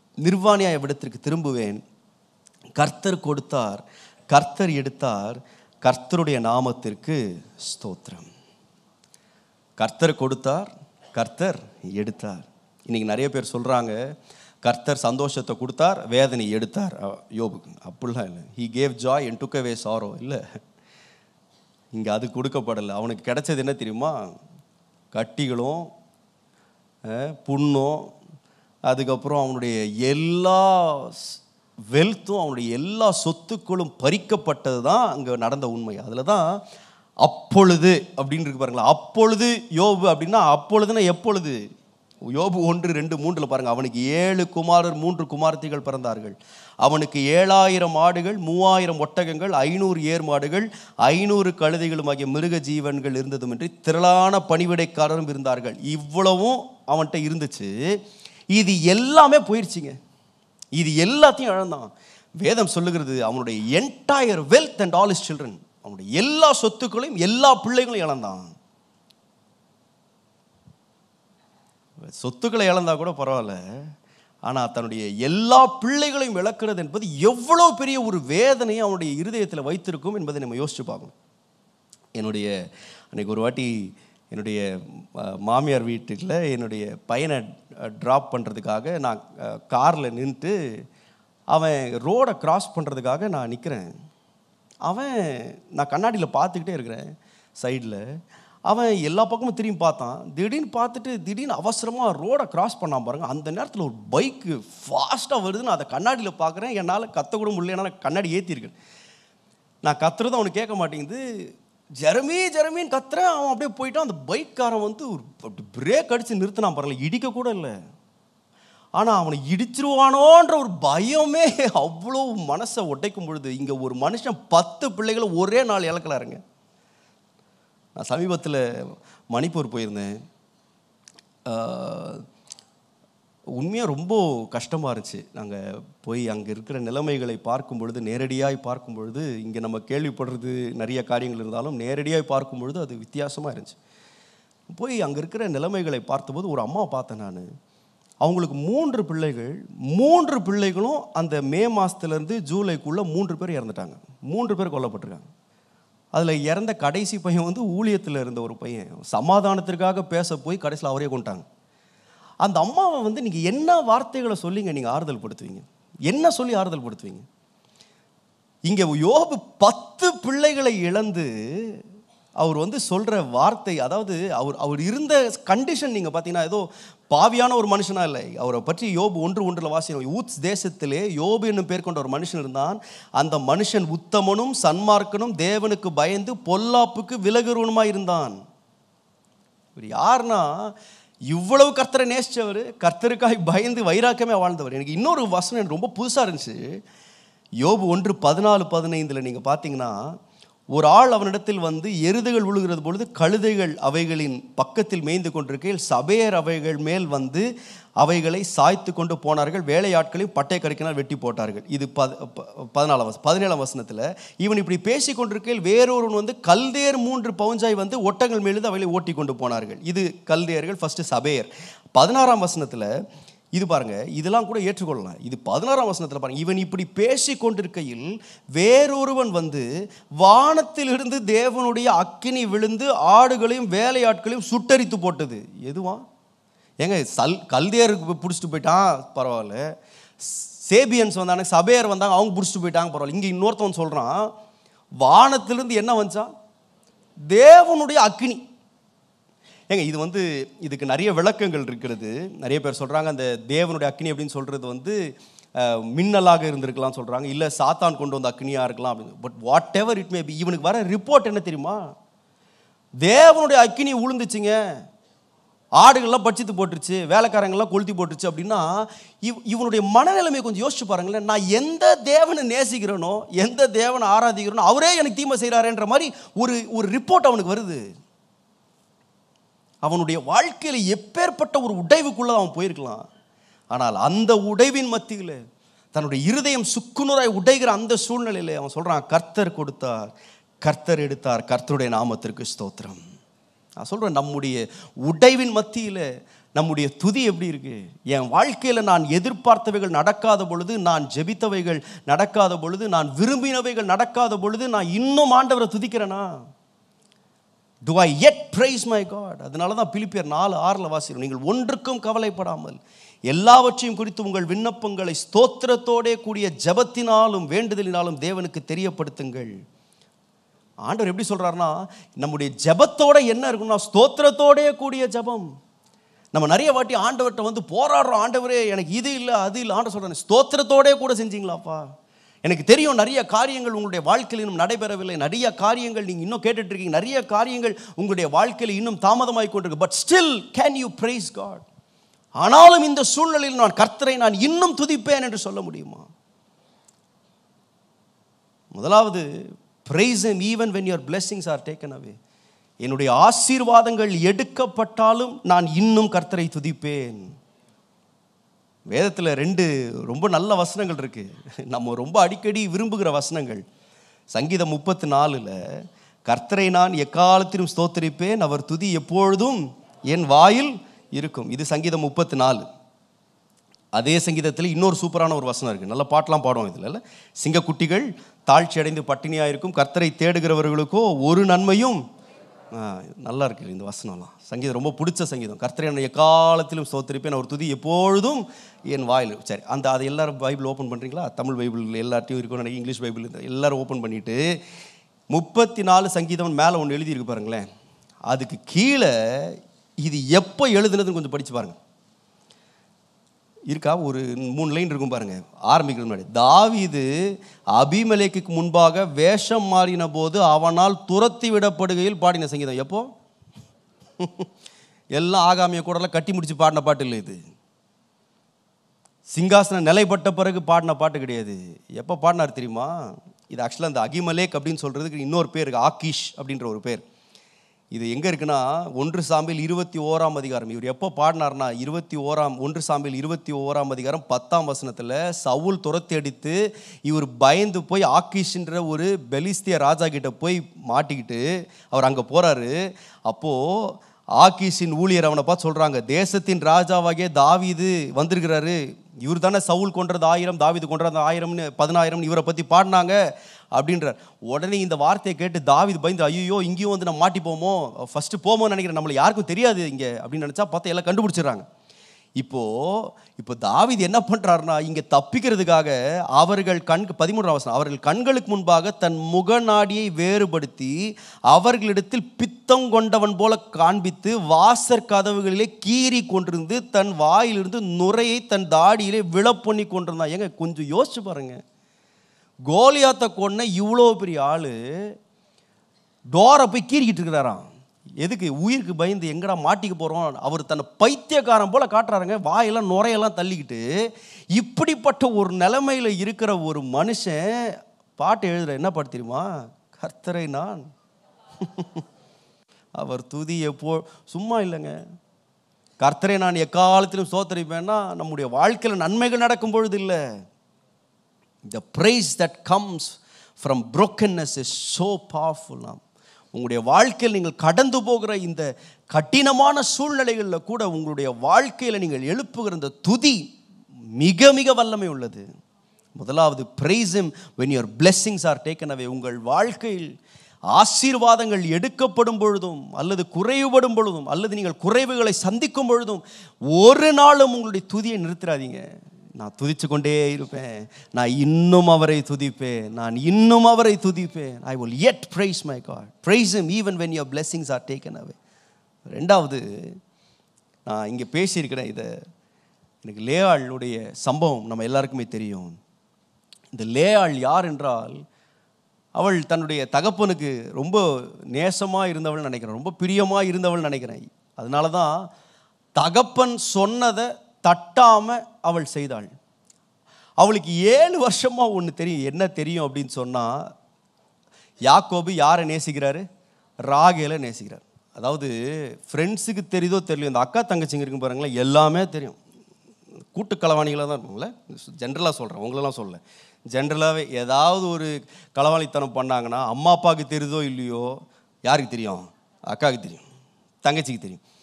நிர்வாணியாய விடத்திற்கு திரும்புவேன் கர்த்தர் கொடுத்தார் கர்த்தர் எடுத்தார் கர்த்தருடைய நாமத்திற்கு ஸ்தோத்திரம் கர்த்தர் கொடுத்தார் கர்த்தர் எடுத்தார் இன்னைக்கு நிறைய பேர் சொல்றாங்க கர்த்தர் சந்தோஷத்தை கொடுத்தார் வேதனை எடுத்தார் அ- யோபுக்கு அப்படிலாம் இல்லை he gave joy and took away sorrow இல்லை இங்கே அது கொடுக்கப்படலை அவனுக்கு கிடைச்சது என்ன தெரியுமா கட்டிகளும் அஹ், புண்ணும் அதுக்கப்புறம் அவனுடைய எல்லா வெல்த்தும் அவனுடைய எல்லா சொத்துக்களும் பறிக்கப்பட்டது தான் அங்கே நடந்த உண்மை அதில் தான் அப்பொழுது அப்படின்னு இருக்கு பாருங்களா அப்பொழுது யோபு அப்படின்னா அப்பொழுதுன்னா எப்பொழுது யோபு ஒன்று ரெண்டு மூன்றில் பாருங்க அவனுக்கு ஏழு குமாரர் மூன்று குமாரத்திகள் பிறந்தார்கள் அவனுக்கு ஏழாயிரம் ஆடுகள் மூவாயிரம் ஒட்டகங்கள் ஐநூறு ஏர் மாடுகள் ஐநூறு கழுதைகளும் ஆகிய மிருக ஜீவன்கள் இருந்ததுமின்றி திரளான பணிவிடைக்காரரும் இருந்தார்கள் இவ்வளவும் அவன்கிட்ட இருந்துச்சு இது எல்லாமே போயிடுச்சுங்க இது எல்லாத்தையும் இழந்தான் வேதம் சொல்லுகிறது அவனுடைய entire wealth and all his children அவனுடைய எல்லா சொத்துக்களையும் எல்லா பிள்ளைகளையும் இழந்தான் சொத்துக்களை இழந்தா கூட பரவாயில்ல ஆனால் தன்னுடைய எல்லா பிள்ளைகளையும் இழக்கிறது என்பது எவ்வளோ பெரிய ஒரு வேதனையை அவனுடைய இருதயத்தில் வைத்திருக்கும் என்பதை நம்ம யோசிச்சு பார்க்கணும் என்னுடைய அன்னைக்கு ஒரு வாட்டி என்னுடைய அஹ், மாமியார் வீட்டில் என்னுடைய பையனை ட்ராப் பண்ணுறதுக்காக நான் காரில் நின்றுட்டு அவன் ரோடை கிராஸ் பண்ணுறதுக்காக நான் நிற்கிறேன் அவன் நான் கண்ணாடியில் பார்த்துக்கிட்டே இருக்கிறேன் சைடில் அவன் எல்லா பக்கமும் திரும்பி பார்த்தான் திடீர்னு பார்த்துட்டு திடீர்னு அவசரமாக ரோடை கிராஸ் பண்ணான் பாருங்க அந்த நேரத்தில் ஒரு பைக்கு ஃபாஸ்ட்டாக வருது நான் அதை கண்ணாடியில் பார்க்குறேன் என்னால் கத்த கூட முடியல என்னால் கண்ணாடி ஏற்றிருக்கேன் நான் கத்துறது அவனுக்கு கேட்க மாட்டேங்குது ஜெரமி ஜெரமின்னு கத்துறேன் அவன் அப்படியே போயிட்டான் அந்த பைக்காரன் வந்து ஒரு பிரேக் அடித்து நிறுத்தினான் பாருங்களேன் இடிக்க கூட இல்லை ஆனால் அவனை இடிச்சிருவானோன்ற ஒரு பயமே அவ்வளோ மனசை உடைக்கும் பொழுது இங்கே ஒரு மனுஷன் பத்து பிள்ளைகளை ஒரே நாள் இழக்கலாருங்க நான் சமீபத்தில் மணிப்பூர் போயிருந்தேன் உண்மையாக ரொம்ப கஷ்டமாக இருந்துச்சு நாங்கள் போய் அங்கே இருக்கிற நிலைமைகளை பார்க்கும் பொழுது நேரடியாய் பார்க்கும் பொழுது இங்கே நம்ம கேள்விப்படுறது நிறைய காரியங்கள் இருந்தாலும் நேரடியாய் பார்க்கும் பொழுது அது வித்தியாசமாக இருந்துச்சு போய் அங்கே இருக்கிற நிலைமைகளை பார்த்தபோது ஒரு அம்மா பார்த்தேன் நான் அவங்களுக்கு மூன்று பிள்ளைகள் மூன்று பிள்ளைகளும் அந்த மே மாதத்துலேருந்து ஜூலைக்குள்ளே மூன்று பேர் இறந்துட்டாங்க மூன்று பேர் கொல்லப்பட்டிருக்காங்க அதில் இறந்த கடைசி பையன் வந்து ஊழியத்தில் இருந்த ஒரு பையன் சமாதானத்திற்காக பேச போய் கடைசியில் அவரே கொண்டாங்க அந்த அம்மாவை வந்து நீங்கள் என்ன வார்த்தைகளை சொல்லிங்க நீங்கள் ஆறுதல் படுத்துவீங்க என்ன சொல்லி ஆறுதல் படுத்துவீங்க இங்கே யோபு பத்து பிள்ளைகளை இழந்து அவர் வந்து சொல்கிற வார்த்தை அதாவது அவர் அவர் இருந்த கண்டிஷன் நீங்கள் பார்த்தீங்கன்னா ஏதோ பாவியான ஒரு மனுஷனா இல்லை அவரை பற்றி யோபு ஒன்று ஒன்றில் வாசிக்கிறோம் ஊத்ஸ் தேசத்திலே யோபு என்னும் பேர் கொண்ட ஒரு மனுஷன் இருந்தான் அந்த மனுஷன் உத்தமனும் சன்மார்க்கனும் தேவனுக்கு பயந்து பொல்லாப்புக்கு விலகுறவனுமாய் இருந்தான் இவர் யாருன்னா இவ்வளவு கர்த்தரை நேசிச்சவர் கர்த்தருக்காய் பயந்து வைராக்கியமே வாழ்ந்தவர் எனக்கு இன்னொரு வசனம் எனக்கு ரொம்ப புதுசாக இருந்துச்சு யோபு ஒன்று பதினாலு பதினைந்தில் நீங்கள் பார்த்தீங்கன்னா ஒரு ஆள் அவனிடத்தில் வந்து எருதுகள் விழுகிறது பொழுது கழுதைகள் அவைகளின் பக்கத்தில் மேய்ந்து கொண்டிருக்கையில் சபையர் அவைகள் மேல் வந்து அவைகளை சாய்த்து கொண்டு போனார்கள் வேலையாட்களையும் பட்டை கறிக்கினால் வெட்டி போட்டார்கள் இது பத ப- பதினாலாம் வசனம் பதினேழாம் வசனத்தில் இவன் இப்படி பேசி கொண்டிருக்கையில் வேறொருவன் வந்து கல்தேர் மூன்று பவுஞ்சாய் வந்து ஒட்டங்கள் மேலிருந்து அவைகளை ஓட்டி கொண்டு போனார்கள் இது கல்தேயர்கள் ஃபர்ஸ்ட் சபையர் பதினாறாம் வசனத்தில் இது பாருங்க இதெல்லாம் கூட ஏற்றுக்கொள்ளலாம் இது பதினாறாம் வசனத்தில் பாருங்க இவன் இப்படி பேசி கொண்டிருக்கையில் வேறொருவன் வந்து வானத்திலிருந்து தேவனுடைய அக்கினி விழுந்து ஆடுகளையும் வேலையாட்களையும் சுட்டரித்து போட்டது எதுவா ஏங்க சல் கல்தியருக்கு பிடிச்சிட்டு போயிட்டான் பரவாயில்ல சேபியன்ஸ் வந்தாங்க சபையர் வந்தாங்க அவங்க பிடிச்சிட்டு போயிட்டாங்க பரவாயில்ல இங்கே இன்னொருத்தவன் சொல்கிறான் வானத்திலிருந்து என்ன வந்துச்சான் தேவனுடைய அக்கினி ஏங்க இது வந்து இதுக்கு நிறைய விளக்கங்கள் இருக்கிறது நிறைய பேர் சொல்கிறாங்க அந்த தேவனுடைய அக்னி அப்படின்னு சொல்கிறது வந்து அஹ், மின்னலாக இருந்திருக்கலாம் சொல்கிறாங்க இல்லை சாத்தான் கொண்டு வந்த அக்னியாக இருக்கலாம் அப்படின்னு but whatever it may be இவனுக்கு வர ரிப்போர்ட் என்ன தெரியுமா தேவனுடைய அக்னி உளுந்துச்சுங்க ஆடுகள்லாம் பட்சித்து போட்டுருச்சு வேலைக்காரங்கள்லாம் கொளுத்தி போட்டுருச்சு அப்படின்னா இவ் இவனுடைய மனநிலைமையை கொஞ்சம் யோசிச்சு பாருங்களேன் நான் எந்த தேவனை நேசிக்கிறேனோ எந்த தேவனை ஆராதிக்கிறேனோ அவரே எனக்கு தீமை செய்கிறாருன்ற மாதிரி ஒரு ஒரு ரிப்போர்ட் அவனுக்கு வருது அவனுடைய வாழ்க்கையில் எப்பேற்பட்ட ஒரு உடைவுக்குள்ள அவன் போயிருக்கலாம் ஆனால் அந்த உடைவின் மத்தியில் தன்னுடைய இருதயம் சுக்குநூறாய் உடைகிற அந்த சூழ்நிலையில் அவன் சொல்றான் கர்த்தர் கொடுத்தார் கர்த்தர் எடுத்தார் கர்த்தருடைய நாமத்திற்கு ஸ்தோத்திரம் நான் சொல்றேன் நம்முடைய உடைவின் மத்தியில் நம்முடைய துதி எப்படி இருக்கு என் வாழ்க்கையில் நான் எதிர்பார்த்தவைகள் நடக்காத பொழுது நான் ஜெபித்தவைகள் நடக்காத பொழுது நான் விரும்பினவைகள் நடக்காத பொழுது நான் இன்னும் ஆண்டவரை துதிக்கிறேனா do I yet praise my God அதனால தான் பிலிப்பியர் நாலு ஆறில் வாசிக்கிறோம் நீங்கள் ஒன்றுக்கும் கவலைப்படாமல் எல்லாவற்றையும் குறித்து உங்கள் விண்ணப்பங்களை ஸ்தோத்திரத்தோடே கூடிய ஜபத்தினாலும் வேண்டுதலினாலும் தேவனுக்கு தெரியப்படுத்துங்கள் ஆண்டவர் எப்படி சொல்றாருன்னா நம்முடைய ஜபத்தோட என்ன இருக்குன்னா ஸ்தோத்திரத்தோடே கூடிய ஜபம் நம்ம நிறைய வாட்டி ஆண்டவர்கிட்ட வந்து போராடுறோம் ஆண்டவரே எனக்கு இது இல்லை அது இல்லை ஆண்டவர் சொல்கிறேன் ஸ்தோத்திரத்தோடே கூட செஞ்சீங்களாப்பா எனக்கு தெரியும் நிறைய காரியங்கள் உங்களுடைய வாழ்க்கையில் இன்னும் நடைபெறவில்லை நிறைய காரியங்கள் நீங்கள் இன்னும் கேட்டுட்டு இருக்கீங்க நிறைய காரியங்கள் உங்களுடைய வாழ்க்கையில் இன்னும் தாமதமாகி கொண்டிருக்கு but still can you praise God ஆனாலும் இந்த சூழ்நிலையில் நான் கர்த்தரை நான் இன்னும் துதிப்பேன் என்று சொல்ல முடியுமா முதலாவது praise him even when your blessings are taken away என்னுடைய ஆசீர்வாதங்கள் எடுக்கப்பட்டாலும் நான் இன்னும் கர்த்தரை துதிப்பேன் வேதத்தில் ரெண்டு ரொம்ப நல்ல வசனங்கள் இருக்கு நம்ம ரொம்ப அடிக்கடி விரும்புகிற வசனங்கள் சங்கீதம் முப்பத்தி நாலில் கர்த்தரை நான் எக்காலத்திலும் ஸ்தோத்தரிப்பேன் அவர் துதி எப்பொழுதும் என் வாயில் இருக்கும் இது சங்கீதம் முப்பத்தி நாலு அதே சங்கீதத்தில் இன்னொரு சூப்பரான ஒரு வசனம் இருக்குது நல்ல பாட்டெலாம் பாடுவோம் இதில் இல்லை சிங்கக்குட்டிகள் தாழ்ச்சி அடைந்து பட்டினியாக இருக்கும் கர்த்தரை தேடுகிறவர்களுக்கோ ஒரு நன்மையும் ஆ, நல்லா இருக்கு இந்த வசனம்லாம் சங்கீதம் ரொம்ப பிடிச்ச சங்கீதம் கர்த்தரை நான் எக்காலத்திலும் ஸ்தோத்திரிப்பேன் அவர் துதி எப்பொழுதும் என் வாயில் சரி அந்த அதை எல்லாரும் பைபிள் ஓப்பன் பண்ணுறீங்களா தமிழ் பைபிள் எல்லாத்தையும் இருக்கும் நினைக்கிறேன் இங்கிலீஷ் பைபிள் இந்த எல்லாரும் ஓப்பன் பண்ணிவிட்டு முப்பத்தி நாலு சங்கீதம் மேலே ஒன்று எழுதியிருக்கு பாருங்களேன் அதுக்கு கீழே இது எப்போ எழுதுனதுன்னு கொஞ்சம் படித்து பாருங்கள் இருக்கா ஒரு மூணு லைன் இருக்கும் பாருங்க ஆரம்பிக்கிறது முன்னாடி தாவீது அபிமலேக்கு முன்பாக வேஷம் மாறின போது அவனால் துரத்தி விடப்படுகையில் பாடின சங்கீதம் எப்போ எல்லாம் ஆகாமிய கூடலாம் கட்டி முடிச்சு பாடின பாட்டு இல்லை இது சிங்காசனம் நிலைப்பட்ட பிறகு பாடின பாட்டு கிடையாது எப்போ பாடினார் தெரியுமா இது ஆக்சுவலாக அந்த அகிமலேக் அப்படின்னு சொல்கிறதுக்கு இன்னொரு பேர் இருக்கு ஆக்கிஷ் அப்படின்ற ஒரு பேர் இது எங்கே இருக்குன்னா ஒன்று சாம்பில் இருபத்தி ஓராம் அதிகாரம் இவர் எப்போ பாடினார்னா இருபத்தி ஓராம் ஒன்று சாம்பில் இருபத்தி ஓராம் அதிகாரம் பத்தாம் வசனத்தில் சவுல் துரத்தி அடித்து இவர் பயந்து போய் ஆக்கிஷ்ன்ற ஒரு பெலிஸ்திய ராஜா கிட்ட போய் மாட்டிக்கிட்டு அவர் அங்கே போகிறாரு அப்போது ஆக்கீஷின் ஊழியர் அவனை பார்த்து சொல்கிறாங்க தேசத்தின் ராஜாவாகிய தாவீது வந்திருக்கிறாரு இவர் தானே சவுல் கொன்றது ஆயிரம் தாவீது கொன்றது ஆயிரம்னு பதினாயிரம்னு இவரை பற்றி பாடினாங்க அப்படின்றார் உடனே இந்த வார்த்தையை கேட்டு தாவீது பயந்து ஐயோ இங்கேயும் வந்து நம்ம மாட்டிப்போமோ ஃபஸ்ட்டு போமோன்னு நினைக்கிறேன் நம்மளை யாருக்கும் தெரியாது இங்கே அப்படின்னு நினச்சா பார்த்தா எல்லாம் கண்டுபிடிச்சிடுறாங்க இப்போ இப்போ தாவீது என்ன பண்றாருன்னா இங்க தப்பிக்கிறதுக்காக அவர்கள் கண் பதிமூன்றாம் வசனம் அவர்கள் கண்களுக்கு முன்பாக தன் முகநாடியை வேறுபடுத்தி அவர்களிடத்தில் பித்தம் கொண்டவன் போல காண்பித்து வாசற் கதவுகளிலே கீறி கொண்டிருந்து தன் வாயிலிருந்து நுரையை தன் தாடியிலே விழப்பண்ணி கொண்டிருந்தான் ஏங்க கொஞ்சம் யோசிச்சு பாருங்க கோலியாத்தை கொன்ன இவ்வளோ பெரிய ஆளு டோரை போய் கீறிக்கிட்டு இருக்கிறாராம் எதுக்கு உயிருக்கு பயந்து எங்கடா மாட்டிக்க போகிறோம் அவர் தன்னை பைத்தியக்காரன் போல காட்டுறாருங்க வாயெல்லாம் நுரையெல்லாம் தள்ளிக்கிட்டு இப்படிப்பட்ட ஒரு நிலைமையில் இருக்கிற ஒரு மனுஷன் பாட்டு எழுதுற என்ன பாட்டு தெரியுமா கர்த்தரை நான் அவர் துதி எப்போ சும்மா இல்லைங்க கர்த்தரை நான் எக்காலத்திலும் சோத்தரிப்பேன்னா நம்முடைய வாழ்க்கையில் நன்மைகள் நடக்கும் பொழுது இல்லை the praise that comes from brokenness is so powerful நாம் உங்களுடைய வாழ்க்கையில் நீங்கள் கடந்து போகிற இந்த கடினமான சூழ்நிலைகளில் கூட உங்களுடைய வாழ்க்கையில் நீங்கள் எழுப்புகிற இந்த துதி மிக மிக வல்லமை உள்ளது முதலாவது praise him when your blessings are taken away உங்கள் வாழ்க்கையில் ஆசீர்வாதங்கள் எடுக்கப்படும் பொழுதும் அல்லது குறைவுபடும் பொழுதும் அல்லது நீங்கள் குறைவுகளை சந்திக்கும் பொழுதும் ஒரு நாளும் உங்களுடைய துதியை நிறுத்திடாதீங்க நான் துதிச்சு கொண்டே இருப்பேன் நான் இன்னும் அவரை துதிப்பேன் நான் இன்னும் அவரை துதிப்பேன் ஐ will yet praise my God praise him even when your blessings are taken away ரெண்டாவது நான் இங்கே பேசியிருக்கிறேன் இதை எனக்கு லேயாளுடைய சம்பவம் நம்ம எல்லாருக்குமே தெரியும் இந்த லேயாள் யார் என்றால் அவள் தன்னுடைய தகப்பனுக்கு ரொம்ப நேசமாக இருந்தவள் நினைக்கிறேன் ரொம்ப பிரியமாக இருந்தவள் நினைக்கிறேன் அதனால தான் தகப்பன் சொன்னதை தட்டாம அவள் செய்தாள் அவளுக்கு ஏழு வருஷமா ஒன்று தெரியும் என்ன தெரியும் அப்படின்னு சொன்னா யாக்கோபு யாரை நேசிக்கிறாரு ராகேல நேசிக்கிறார் அதாவது ஃப்ரெண்ட்ஸுக்கு தெரியுதோ தெரியல இந்த அக்கா தங்கச்சிங்க இருக்கும் பாருங்களேன் எல்லாமே தெரியும் கூட்டு களவாணிகளாக தான் இருப்பாங்களே ஜென்ரலாக சொல்கிறேன் உங்களெல்லாம் சொல்ல ஜென்ரலாகவே ஏதாவது ஒரு களவாணித்தனம் பண்ணாங்கன்னா அம்மா அப்பாவுக்கு தெரியுதோ இல்லையோ யாருக்கு தெரியும் அக்காவுக்கு தெரியும் தங்கச்சிக்கு தெரியும்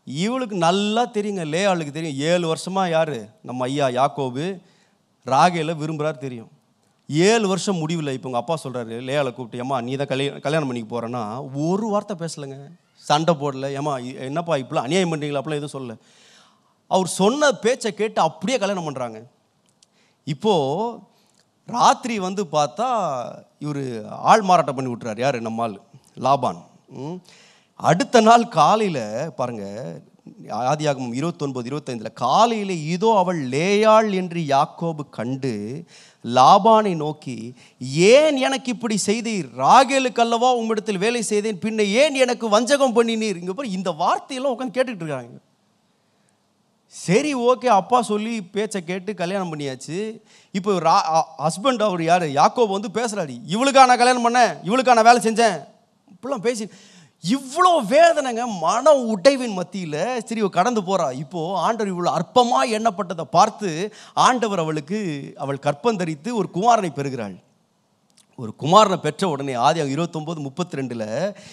இவளுக்கு நல்லா தெரியுங்க லேயாளுக்கு தெரியும் ஏழு வருஷமாக யார் நம்ம ஐயா யாக்கோபு ராகேல விரும்புகிறாரு தெரியும் ஏழு வருஷம் முடிவில் இப்போ உங்கள் அப்பா சொல்கிறாரு லேயாளை கூப்பிட்டு ஏம்மா நீ தான் கல்யாணம் கல்யாணம் பண்ணிக்க போகிறேன்னா ஒரு வார்த்தை பேசலைங்க சண்டை போடல ஏம்மா இ- என்னப்பா இப்படிலாம் அநியாயம் பண்ணுறீங்களா அப்படிலாம் எதுவும் சொல்லல அவர் சொன்ன பேச்சை கேட்டு அப்படியே கல்யாணம் பண்ணுறாங்க இப்போது ராத்திரி வந்து பார்த்தா இவர் ஆள் மாறாட்டம் பண்ணி விட்டுறாரு யார் நம்ம ஆள் லாபான் ம். அடுத்த நாள் காலையில் பாருங்க ஆதியாகமம் இருபத்தொன்பது இருபத்தைந்தில் காலையில் இதோ அவள் லேயாள் என்று யாக்கோபு கண்டு லாபானை நோக்கி ஏன் எனக்கு இப்படி செய்தீர் ராகேலுக்கு அல்லவா உம்மிடத்தில் வேலை செய்தேன் பின்ன ஏன் எனக்கு வஞ்சகம் பண்ணினீர் இங்கே பாரு இந்த வார்த்தையெல்லாம் உட்காந்து கேட்டுக்கிட்டு இருக்காங்க சரி ஓகே அப்பா சொல்லி பேச்சை கேட்டு கல்யாணம் பண்ணியாச்சு இப்போ ரா ஹஸ்பண்ட் அவர் யார் யாக்கோப் வந்து பேசுகிறாரு இவளுக்கா நான் கல்யாணம் பண்ணேன் இவளுக்கா நான் வேலை செஞ்சேன் இப்படிலாம் பேசி இவ்வளோ வேதனைங்க மன உடைவின் மத்தியில் சரி இவ கடந்து போறா இப்போ ஆண்டவர் இவ்வளோ அற்பமாக எண்ணப்பட்டதை பார்த்து ஆண்டவர் அவளுக்கு அவள் கற்பந்தரித்து ஒரு குமாரனை பெறுகிறாள் ஒரு குமாரனை பெற்ற உடனே ஆதி இருபத்தொம்போது முப்பத்தி ரெண்டில்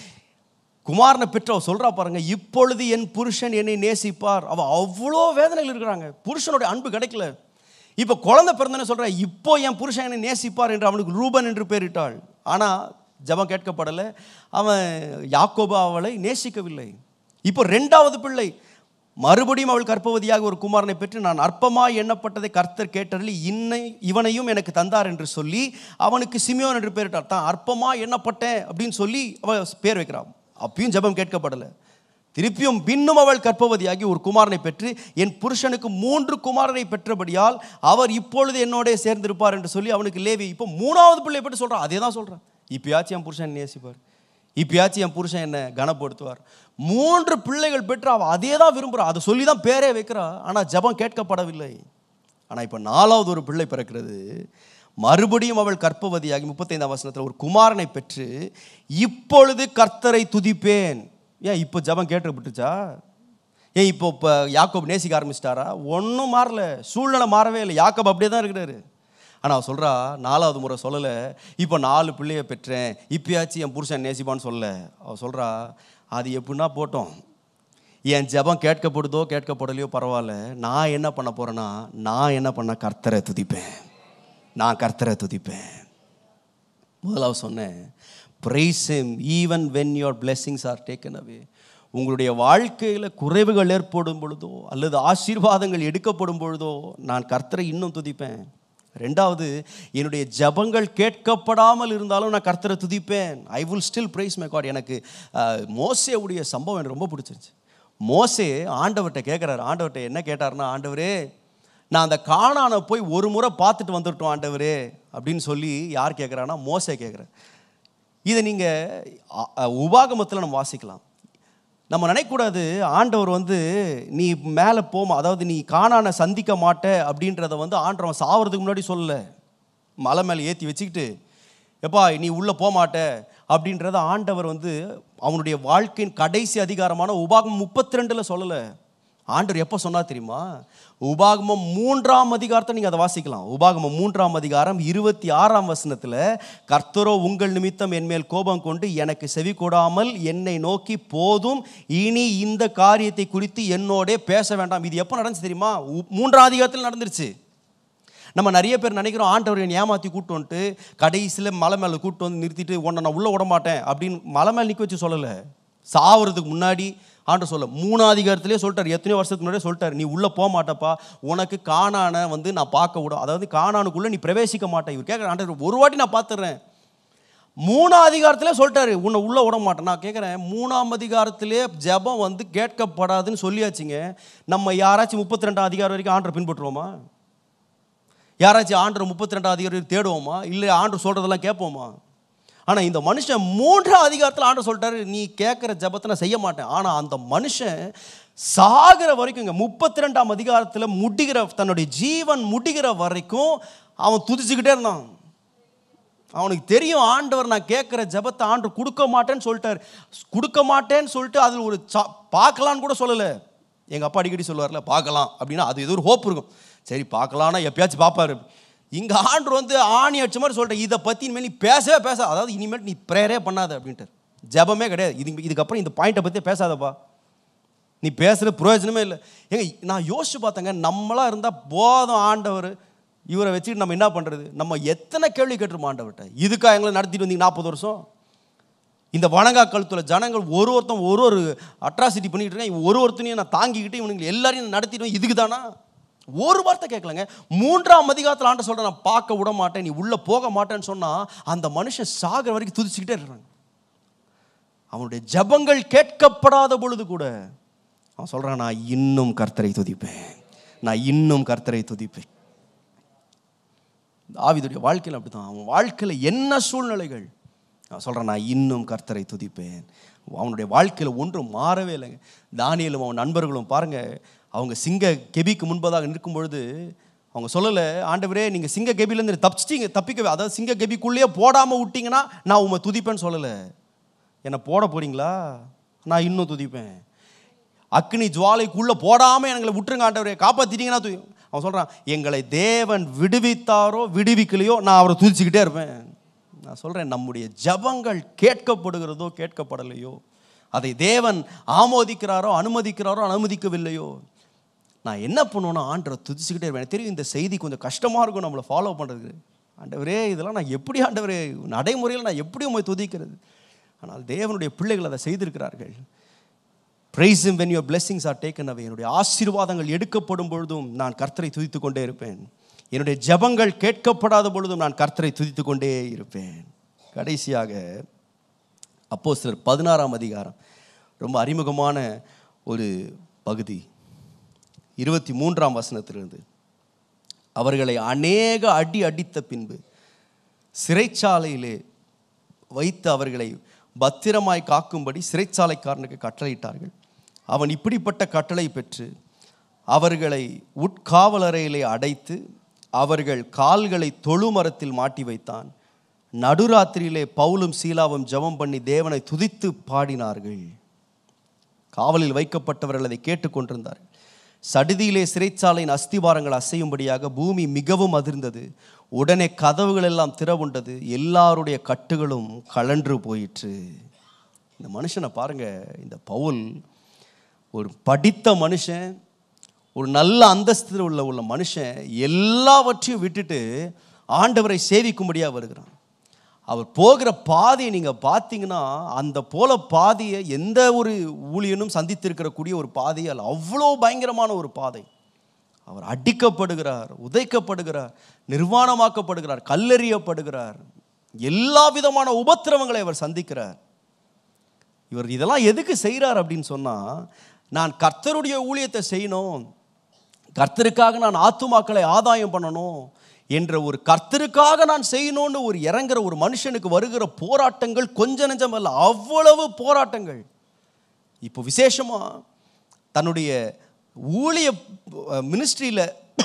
குமாரனை பெற்ற அவ சொல்றா பாருங்க இப்பொழுது என் புருஷன் என்னை நேசிப்பார் அவ அவ்வளோ வேதனைகள் இருக்கிறாங்க புருஷனுடைய அன்பு கிடைக்கல இப்போ குழந்தை பிறந்தனே சொல்றா இப்போ என் புருஷன் என்னை நேசிப்பார் என்று அவனுக்கு ரூபன் என்று பெயரிட்டாள் ஆனால் ஜெபம் கேட்கப்படலை அவன் யாக்கோபு அவளை நேசிக்கவில்லை இப்போ ரெண்டாவது பிள்ளை மறுபடியும் அவள் கற்பவதியாக ஒரு குமாரனை பெற்று நான் அற்பமாய் எண்ணப்பட்டதை கர்த்தர் கேட்டதில் இன்னை இவனையும் எனக்கு தந்தார் என்று சொல்லி அவனுக்கு சிமியோன் என்று பெயரிட்டார் தான் அற்பமாய் எண்ணப்பட்டேன் அப்படின்னு சொல்லி அவ பேர் வைக்கிறான் அப்பயும் ஜெபம் கேட்கப்படலை திருப்பியும் பின்னும் அவள் கற்பவதியாகி ஒரு குமாரனை பெற்று என் புருஷனுக்கு மூன்று குமாரனை பெற்றபடியால் அவர் இப்பொழுது என்னோட சேர்ந்திருப்பார் என்று சொல்லி அவனுக்கு லேவி இப்போ மூணாவது பிள்ளை பற்றி சொல்கிறான் அதே தான் சொல்கிறான் இப்பயாச்சும் என் புருஷன் நேசிப்பார் இப்பயாச்சும் என் புருஷன் என்ன கனப்படுத்துவார் மூன்று பிள்ளைகள் பெற்று அவள் அதே தான் விரும்புகிறா அதை சொல்லி தான் பேரே வைக்கிறா ஆனால் ஜெபம் கேட்கப்படவில்லை ஆனால் இப்போ நாலாவது ஒரு பிள்ளை பிறக்கிறது மறுபடியும் அவள் கற்பவதியாகி முப்பத்தைந்தாம் வசனத்தில் ஒரு குமாரனை பெற்று இப்பொழுது கர்த்தரை துதிப்பேன் ஏன் இப்போ ஜெபம் கேட்டுப்பட்டுச்சா ஏன் இப்போ இப்போ யாக்கோப் நேசிக்க ஆரம்பிச்சிட்டாரா ஒன்றும் மாறல சூழ்நிலை மாறவே இல்லை யாக்கோப் அப்படியே தான் இருக்கிறாரு ஆனால் அவள் சொல்கிறா நாலாவது முறை சொல்லலை இப்போ நாலு பிள்ளைய பெற்றேன் இப்பயாச்சும் என் புருஷன் நேசிப்பான்னு சொல்ல அவள் சொல்கிறா அது எப்படின்னா போட்டோம் என் ஜெபம் கேட்கப்படுதோ கேட்கப்படலையோ பரவாயில்ல நான் என்ன பண்ண போகிறேன்னா நான் என்ன பண்ண கர்த்தரை துதிப்பேன் நான் கர்த்தரை துதிப்பேன் முதலாவது சொன்னேன் praise him even when your blessings are taken away உங்களுடைய வாழ்க்கையில் குறைவுகள் ஏற்படும் பொழுதோ அல்லது ஆசீர்வாதங்கள் எடுக்கப்படும் பொழுதோ நான் கர்த்தரை இன்னும் துதிப்பேன் ரெண்டாவது என்னுடைய ஜபங்கள் கேட்கப்படாமல் இருந்தாலும் நான் கர்த்தரை துதிப்பேன் I will still praise my God எனக்கு அஹ், மோசேவுடைய சம்பவம் எனக்கு ரொம்ப பிடிச்சிருச்சு மோசே ஆண்டவர்கிட்ட கேட்குறாரு ஆண்டவர்கிட்ட என்ன கேட்டாருன்னா ஆண்டவரே நான் அந்த காணானை போய் ஒரு முறை பார்த்துட்டு வந்துட்டோம் ஆண்டவரே அப்படின்னு சொல்லி யார் கேட்குறான்னா மோசே கேட்குறேன் இதை நீங்கள் உபாகமத்தில் நம்ம வாசிக்கலாம் நம்ம நினைக்கக்கூடாது ஆண்டவர் வந்து நீ மேலே போமா அதாவது நீ காணானை சந்திக்க மாட்ட அப்படின்றத வந்து ஆண்டவன் சாவறதுக்கு முன்னாடி சொல்லல மலை மேலே ஏற்றி வச்சுக்கிட்டு எப்பா நீ உள்ளே போக மாட்ட அப்படின்றத ஆண்டவர் வந்து அவனுடைய வாழ்க்கையின் கடைசி அதிகாரமான உபாகமம் முப்பத்தி ரெண்டில் சொல்லலை ஆண்டவர் எப்போ சொன்னா தெரியுமா உபாகமம் மூன்றாம் அதிகாரத்தை நீங்கள் அதை வாசிக்கலாம் உபாகமம் மூன்றாம் அதிகாரம் இருபத்தி ஆறாம் வசனத்தில் கர்த்தரோ உங்கள் நிமித்தம் என்மேல் கோபம் கொண்டு எனக்கு செவி கொடாமல் என்னை நோக்கி போதும் இனி இந்த காரியத்தை குறித்து என்னோடே பேச வேண்டாம் இது எப்போ நடந்துச்சு தெரியுமா உ- மூன்றாம் அதிகாரத்தில் நடந்துருச்சு நம்ம நிறைய பேர் நினைக்கிறோம் ஆண்டவர் என்னை ஏமாற்றி கூட்டு வந்துட்டு கடைசியில் மலை மேலே கூட்டு வந்து நிறுத்திட்டு உன்னை நான் உள்ளே விட மாட்டேன் அப்படின்னு மலை மேலே நிற்க வச்சு சொல்லலை சாவறதுக்கு முன்னாடி ஆண்டவர் சொல்ல மூணாம் அதிகாரத்திலே சொல்லிட்டார் எத்தனையோ வருஷத்துக்கு முன்னாடியே சொல்லிட்டார் நீ உள்ளே போக மாட்டப்பா உனக்கு காணான வந்து நான் பார்க்க விட அதாவது காணானுக்குள்ளே நீ பிரவேசிக்க மாட்டேன் இவர் கேட்குற ஆண்டவர் ஒரு வாட்டி நான் பார்த்துடுறேன் மூணாம் அதிகாரத்திலே சொல்லிட்டாரு உன்னை உள்ளே விட மாட்டேன் நான் கேட்குறேன் மூணாம் அதிகாரத்திலே ஜெபம் வந்து கேட்கப்படாதுன்னு சொல்லியாச்சுங்க நம்ம யாராச்சும் முப்பத்தி ரெண்டாம் அதிகாரம் வரைக்கும் ஆண்டரை பின்பற்றுவோமா யாராச்சும் ஆண்டர் முப்பத்தி ரெண்டாம் அதிகாரம் தேடுவோமா இல்லை ஆண்டர் சொல்கிறதெல்லாம் கேட்போமா ஆனால் இந்த மனுஷன் மூன்றாம் அதிகாரத்தில் ஆண்டர் சொல்லிட்டாரு நீ கேட்குற ஜெபத்தை நான் செய்ய மாட்டேன் ஆனால் அந்த மனுஷன் சாகிற வரைக்கும் இங்கே முப்பத்தி ரெண்டாம் அதிகாரத்தில் முடிகிற தன்னுடைய ஜீவன் முடிகிற வரைக்கும் அவன் துதிச்சுக்கிட்டே இருந்தான் அவனுக்கு தெரியும் ஆண்டவர் நான் கேட்குற ஜெபத்தை ஆண்டவர் கொடுக்க மாட்டேன்னு சொல்லிட்டார் கொடுக்க மாட்டேன்னு சொல்லிட்டு அதில் ஒரு சா பார்க்கலான்னு கூட சொல்லலை எங்கள் அப்பா அடிக்கடி சொல்லுவார்ல பார்க்கலாம் அப்படின்னா அது ஏதோ ஒரு ஹோப் இருக்கும் சரி பார்க்கலான்னா எப்பயாச்சும் பார்ப்பாரு இங்கே ஆண்டவர் வந்து ஆணி அடிச்ச மாதிரி சொல்லிட்டேன் இதை பற்றி இனிமேல் நீ பேசவே பேச அதாவது இனிமேல் நீ ப்ரேயரே பண்ணாத அப்படின்ட்டு ஜெபமே கிடையாது இது இதுக்கப்புறம் இந்த பாயிண்ட்டை பற்றி பேசாதப்பா நீ பேசுகிற பிரயோஜனமே இல்லை ஏங்க நான் யோசிச்சு பார்த்தேங்க நம்மளா இருந்தால் போதும் ஆண்டவர் இவரை வச்சுட்டு நம்ம என்ன பண்ணுறது நம்ம எத்தனை கேள்வி கேட்டுருமோ ஆண்டவர்கிட்ட இதுக்கா எங்களை நடத்திட்டு வந்தீங்க நாற்பது வருஷம் இந்த வணங்கா கழுத்துல ஜனங்கள் ஒரு ஒருத்தன் ஒரு ஒரு அட்ராசிட்டி பண்ணிட்டு இருக்கேன் இவன் ஒரு ஒருத்தனையும் நான் தாங்கிக்கிட்டு இவனுங்க எல்லாரையும் நான் நடத்திடுவேன் இதுக்கு தானா ஒரு வார்த்தை கேட்கலங்க மூன்றாம் அதிகாரத்தில் ஆண்ட சொல்கிறேன் நான் பார்க்க விட மாட்டேன் நீ உள்ளே போக மாட்டேன்னு சொன்னால் அந்த மனுஷன் சாகிற வரைக்கும் துதிச்சுக்கிட்டே இருக்கிறாங்க அவனுடைய ஜபங்கள் கேட்கப்படாத பொழுது கூட அவன் சொல்கிறான் நான் இன்னும் கர்த்தரை துதிப்பேன் நான் இன்னும் கர்த்தரை துதிப்பேன் ஆவிதுடைய வாழ்க்கையில் அப்படிதான் அவன் வாழ்க்கையில் என்ன சூழ்நிலைகள் நான் சொல்கிறேன் நான் இன்னும் கர்த்தரை துதிப்பேன் அவனுடைய வாழ்க்கையில் ஒன்றும் மாறவே இல்லைங்க தானியலும் அவன் நண்பர்களும் பாருங்கள் அவங்க சிங்க கெபிக்கு முன்பதாக நிற்கும் பொழுது அவங்க சொல்லலை ஆண்டவரே நீங்கள் சிங்க கெபிலேருந்து தப்பிச்சிட்டீங்க தப்பிக்கவே அதாவது சிங்க கெபிக்குள்ளேயே போடாமல் விட்டீங்கன்னா நான் உங்களை துதிப்பேன்னு சொல்லலை என்னை போட போறீங்களா நான் இன்னும் துதிப்பேன் அக்னி ஜுவாலைக்குள்ளே போடாமல் எங்களை விட்டுருங்க ஆண்டவரே காப்பாற்றிட்டீங்கன்னா துதி அவன் சொல்கிறான் எங்களை தேவன் விடுவித்தாரோ விடுவிக்கலையோ நான் அவரை துதிச்சுக்கிட்டே இருப்பேன் நான் சொல்கிறேன் நம்முடைய ஜபங்கள் கேட்கப்படுகிறதோ கேட்கப்படலையோ அதை தேவன் ஆமோதிக்கிறாரோ அனுமதிக்கிறாரோ அனுமதிக்கவில்லையோ நான் என்ன பண்ணுவேன்னா ஆண்டரை துதிச்சுக்கிட்டே இருப்பேன் எனக்கு தெரியும் இந்த செய்தி கொஞ்சம் கஷ்டமாக இருக்கும் நம்மளை ஃபாலோ பண்ணுறதுக்கு ஆண்டவரே இதெல்லாம் நான் எப்படி ஆண்டவரே நடைமுறையில் நான் எப்படி உண்மை துதிக்கிறது ஆனால் தேவனுடைய பிள்ளைகள் அதை செய்திருக்கிறார்கள் praise him when your blessings are taken away என்னுடைய ஆசீர்வாதங்கள் எடுக்கப்படும் பொழுதும் நான் கர்த்தரை துதித்து கொண்டே இருப்பேன் என்னுடைய ஜெபங்கள் கேட்கப்படாத பொழுதும் நான் கர்த்தரை துதித்து கொண்டே இருப்பேன் கடைசியாக அப்போ சிலர் பதினாறாம் அதிகாரம் ரொம்ப அறிமுகமான ஒரு பகுதி இருபத்தி மூன்றாம் வசனத்திலிருந்து அவர்களை அநேக அடி அடித்த பின்பு சிறைச்சாலையிலே வைத்து அவர்களை பத்திரமாய் காக்கும்படி சிறைச்சாலைக்காரனுக்கு கட்டளையிட்டார்கள் அவன் இப்படிப்பட்ட கட்டளை பெற்று அவர்களை உட்காவலறையிலே அடைத்து அவர்கள் கால்களை தொழுமரத்தில் மாட்டி வைத்தான் நடுராத்திரியிலே பவுலும் சீலாவும் ஜெபம் பண்ணி தேவனை துதித்து பாடினார்கள் காவலில் வைக்கப்பட்டவர்கள் அதை கேட்டுக்கொண்டிருந்தார்கள் சடிதியிலே சிறைச்சாலையின் அஸ்திவாரங்கள் அசையும்படியாக பூமி மிகவும் அதிர்ந்தது உடனே கதவுகள் எல்லாம் திறவுண்டது எல்லாருடைய கட்டுகளும் கலன்று போயிற்று இந்த மனுஷனை பாருங்க இந்த பவுல் ஒரு படித்த மனுஷன் ஒரு நல்ல அந்தஸ்தில் உள்ள உள்ள மனுஷன் எல்லாவற்றையும் விட்டுட்டு ஆண்டவரை சேவிக்கும்படியாக வருகிறான் அவர் போகிற பாதையை நீங்கள் பார்த்தீங்கன்னா அந்த போல பாதையை எந்த ஒரு ஊழியனும் சந்தித்திருக்கிற கூடிய ஒரு பாதை அல்ல அவ்வளோ பயங்கரமான ஒரு பாதை அவர் அடிக்கப்படுகிறார் உதைக்கப்படுகிறார் நிர்வாணமாக்கப்படுகிறார் கல்லெறியப்படுகிறார் எல்லா விதமான உபத்திரவங்களை அவர் சந்திக்கிறார் இவர் இதெல்லாம் எதுக்கு செய்கிறார் அப்படின்னு சொன்னால் நான் கர்த்தருடைய ஊழியத்தை செய்யணும் கர்த்தருக்காக நான் ஆத்துமாக்களை ஆதாயம் பண்ணணும் என்ற ஒரு கர்த்தருக்காக நான் செய்யணும்னு ஒரு இறங்குற ஒரு மனுஷனுக்கு வருகிற போராட்டங்கள் கொஞ்ச நெஞ்சம் அல்ல அவ்வளவு போராட்டங்கள் இப்போ விசேஷமாக தன்னுடைய ஊழிய மினிஸ்ட்ரியில்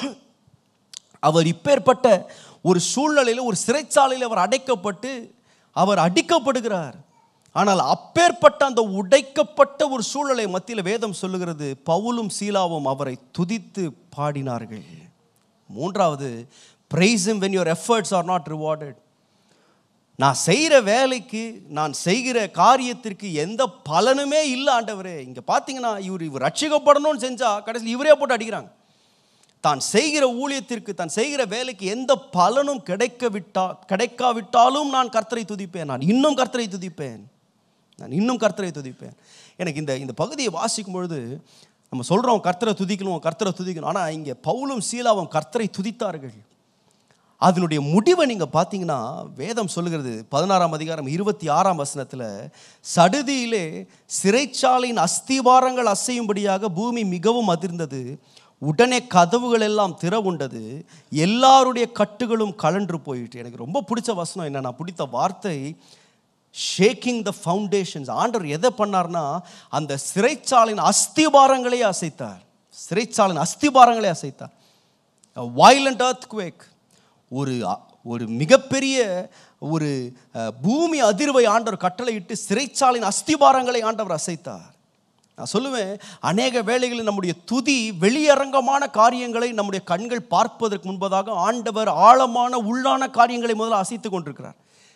அவர் இப்பேற்பட்ட ஒரு சூழ்நிலையில் ஒரு சிறைச்சாலையில் அவர் அடைக்கப்பட்டு அவர் அடிக்கப்படுகிறார் ஆனால் அப்பேற்பட்ட அந்த உடைக்கப்பட்ட ஒரு சூழ்நிலை மத்தியில் வேதம் சொல்லுகிறது பவுலும் சீலாவும் அவரை துதித்து பாடினார்கள் மூன்றாவது praise him when your efforts are not rewarded நான் செய்கிற வேலைக்கு நான் செய்கிற காரியத்திற்கு எந்த பலனுமே இல்லை ஆண்டவரே இங்கே பார்த்தீங்கன்னா இவர் இவர் ரட்சிக்கப்படணும்னு செஞ்சால் கடைசியில் இவரே போட்டு அடிக்கிறாங்க தான் செய்கிற ஊழியத்திற்கு தான் செய்கிற வேலைக்கு எந்த பலனும் கிடைக்க விட்டா கிடைக்காவிட்டாலும் நான் கர்த்தரை துதிப்பேன் நான் இன்னும் கர்த்தரை துதிப்பேன் நான் இன்னும் கர்த்தரை துதிப்பேன் எனக்கு இந்த இந்த பகுதியை வாசிக்கும் பொழுது நம்ம சொல்கிறோம் கர்த்தரை துதிக்கணும் கர்த்தரை துதிக்கணும் ஆனால் இங்கே பவுலும் சீலாவும் கர்த்தரை துதித்தார்கள் அதனுடைய முடிவை நீங்கள் பார்த்தீங்கன்னா வேதம் சொல்லுகிறது பதினாறாம் அதிகாரம் இருபத்தி ஆறாம் வசனத்தில் சடுதியிலே சிறைச்சாலையின் அஸ்திவாரங்கள் அசையும்படியாக பூமி மிகவும் அதிர்ந்தது உடனே கதவுகள் எல்லாம் திறவுண்டது எல்லாருடைய கட்டுகளும் கலன்று போயிட்டு எனக்கு ரொம்ப பிடிச்ச வசனம் என்ன நான் பிடித்த வார்த்தை ஷேக்கிங் த ஃபவுண்டேஷன்ஸ் ஆண்டவர் எதை பண்ணார்னா அந்த சிறைச்சாலையின் அஸ்திபாரங்களே அசைத்தார் சிறைச்சாலையின் அஸ்திபாரங்களே அசைத்தார் வைலண்ட் earthquake குவேக் ஒரு அ- ஒரு மிகப்பெரிய ஒரு அஹ், பூமி அதிர்வை ஆண்டவர் கட்டளையிட்டு சிறைச்சாலையின் அஸ்திபாரங்களை ஆண்டவர் அசைத்தார் நான் சொல்லுவேன் அநேக வேளைகளில் நம்முடைய துதி வெளியரங்கமான காரியங்களை நம்முடைய கண்கள் பார்ப்பதற்கு முன்பதாக ஆண்டவர் ஆழமான உள்ளான காரியங்களை முதல்ல அசைத்து கொண்டிருக்கிறார்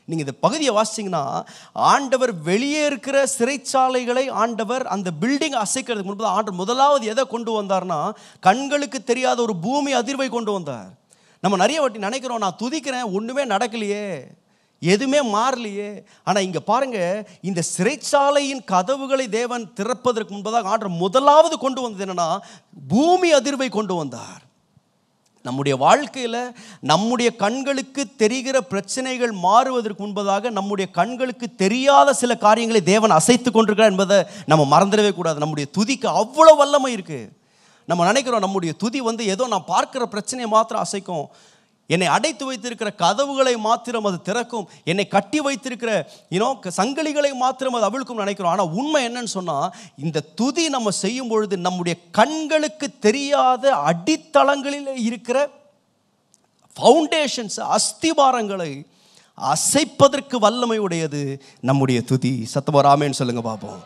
நீங்கள் இந்த பகுதியை வாசிச்சிங்கன்னா ஆண்டவர் வெளியே இருக்கிற சிறைச்சாலைகளை ஆண்டவர் அந்த பில்டிங் அசைக்கிறதுக்கு முன்பு ஆண்டவர் முதலாவது எதை கொண்டு வந்தார்னா கண்களுக்கு தெரியாத ஒரு பூமி அதிர்வை கொண்டு வந்தார் நம்ம நிறைய வாட்டி நினைக்கிறோம் நான் துதிக்கிறேன் ஒன்றுமே நடக்கலையே எதுவுமே மாறலையே ஆனால் இங்கே பாருங்க இந்த சிறைச்சாலையின் கதவுகளை தேவன் திறப்பதற்கு முன்பதாக ஆண்டவர் முதலாவது கொண்டு வந்தது என்னன்னா பூமி அதிர்வை கொண்டு வந்தார் நம்முடைய வாழ்க்கையில் நம்முடைய கண்களுக்கு தெரிகிற பிரச்சனைகள் மாறுவதற்கு முன்பதாக நம்முடைய கண்களுக்கு தெரியாத சில காரியங்களை தேவன் அசைத்து கொண்டிருக்கிறார் என்பதை நம்ம மறந்துடவே கூடாது நம்முடைய துதிக்கு அவ்வளோ வல்லமை இருக்குது நம்ம நினைக்கிறோம் நம்முடைய துதி வந்து ஏதோ நான் பார்க்குற பிரச்சனையை மாத்திரம் அசைக்கும் என்னை அடைத்து வைத்திருக்கிற கதவுகளை மாத்திரம் அது திறக்கும் என்னை கட்டி வைத்திருக்கிற யூனோ சங்கிலிகளை மாத்திரம் அது அவிழ்க்கும் நினைக்கிறோம் ஆனால் உண்மை என்னன்னு சொன்னால் இந்த துதி நம்ம செய்யும் பொழுது நம்முடைய கண்களுக்கு தெரியாத அடித்தளங்களில் இருக்கிற ஃபவுண்டேஷன்ஸ் அஸ்திபாரங்களை அசைப்பதற்கு வல்லமை உடையது நம்முடைய துதி சத்தமா ராமேன்னு சொல்லுங்க பார்ப்போம்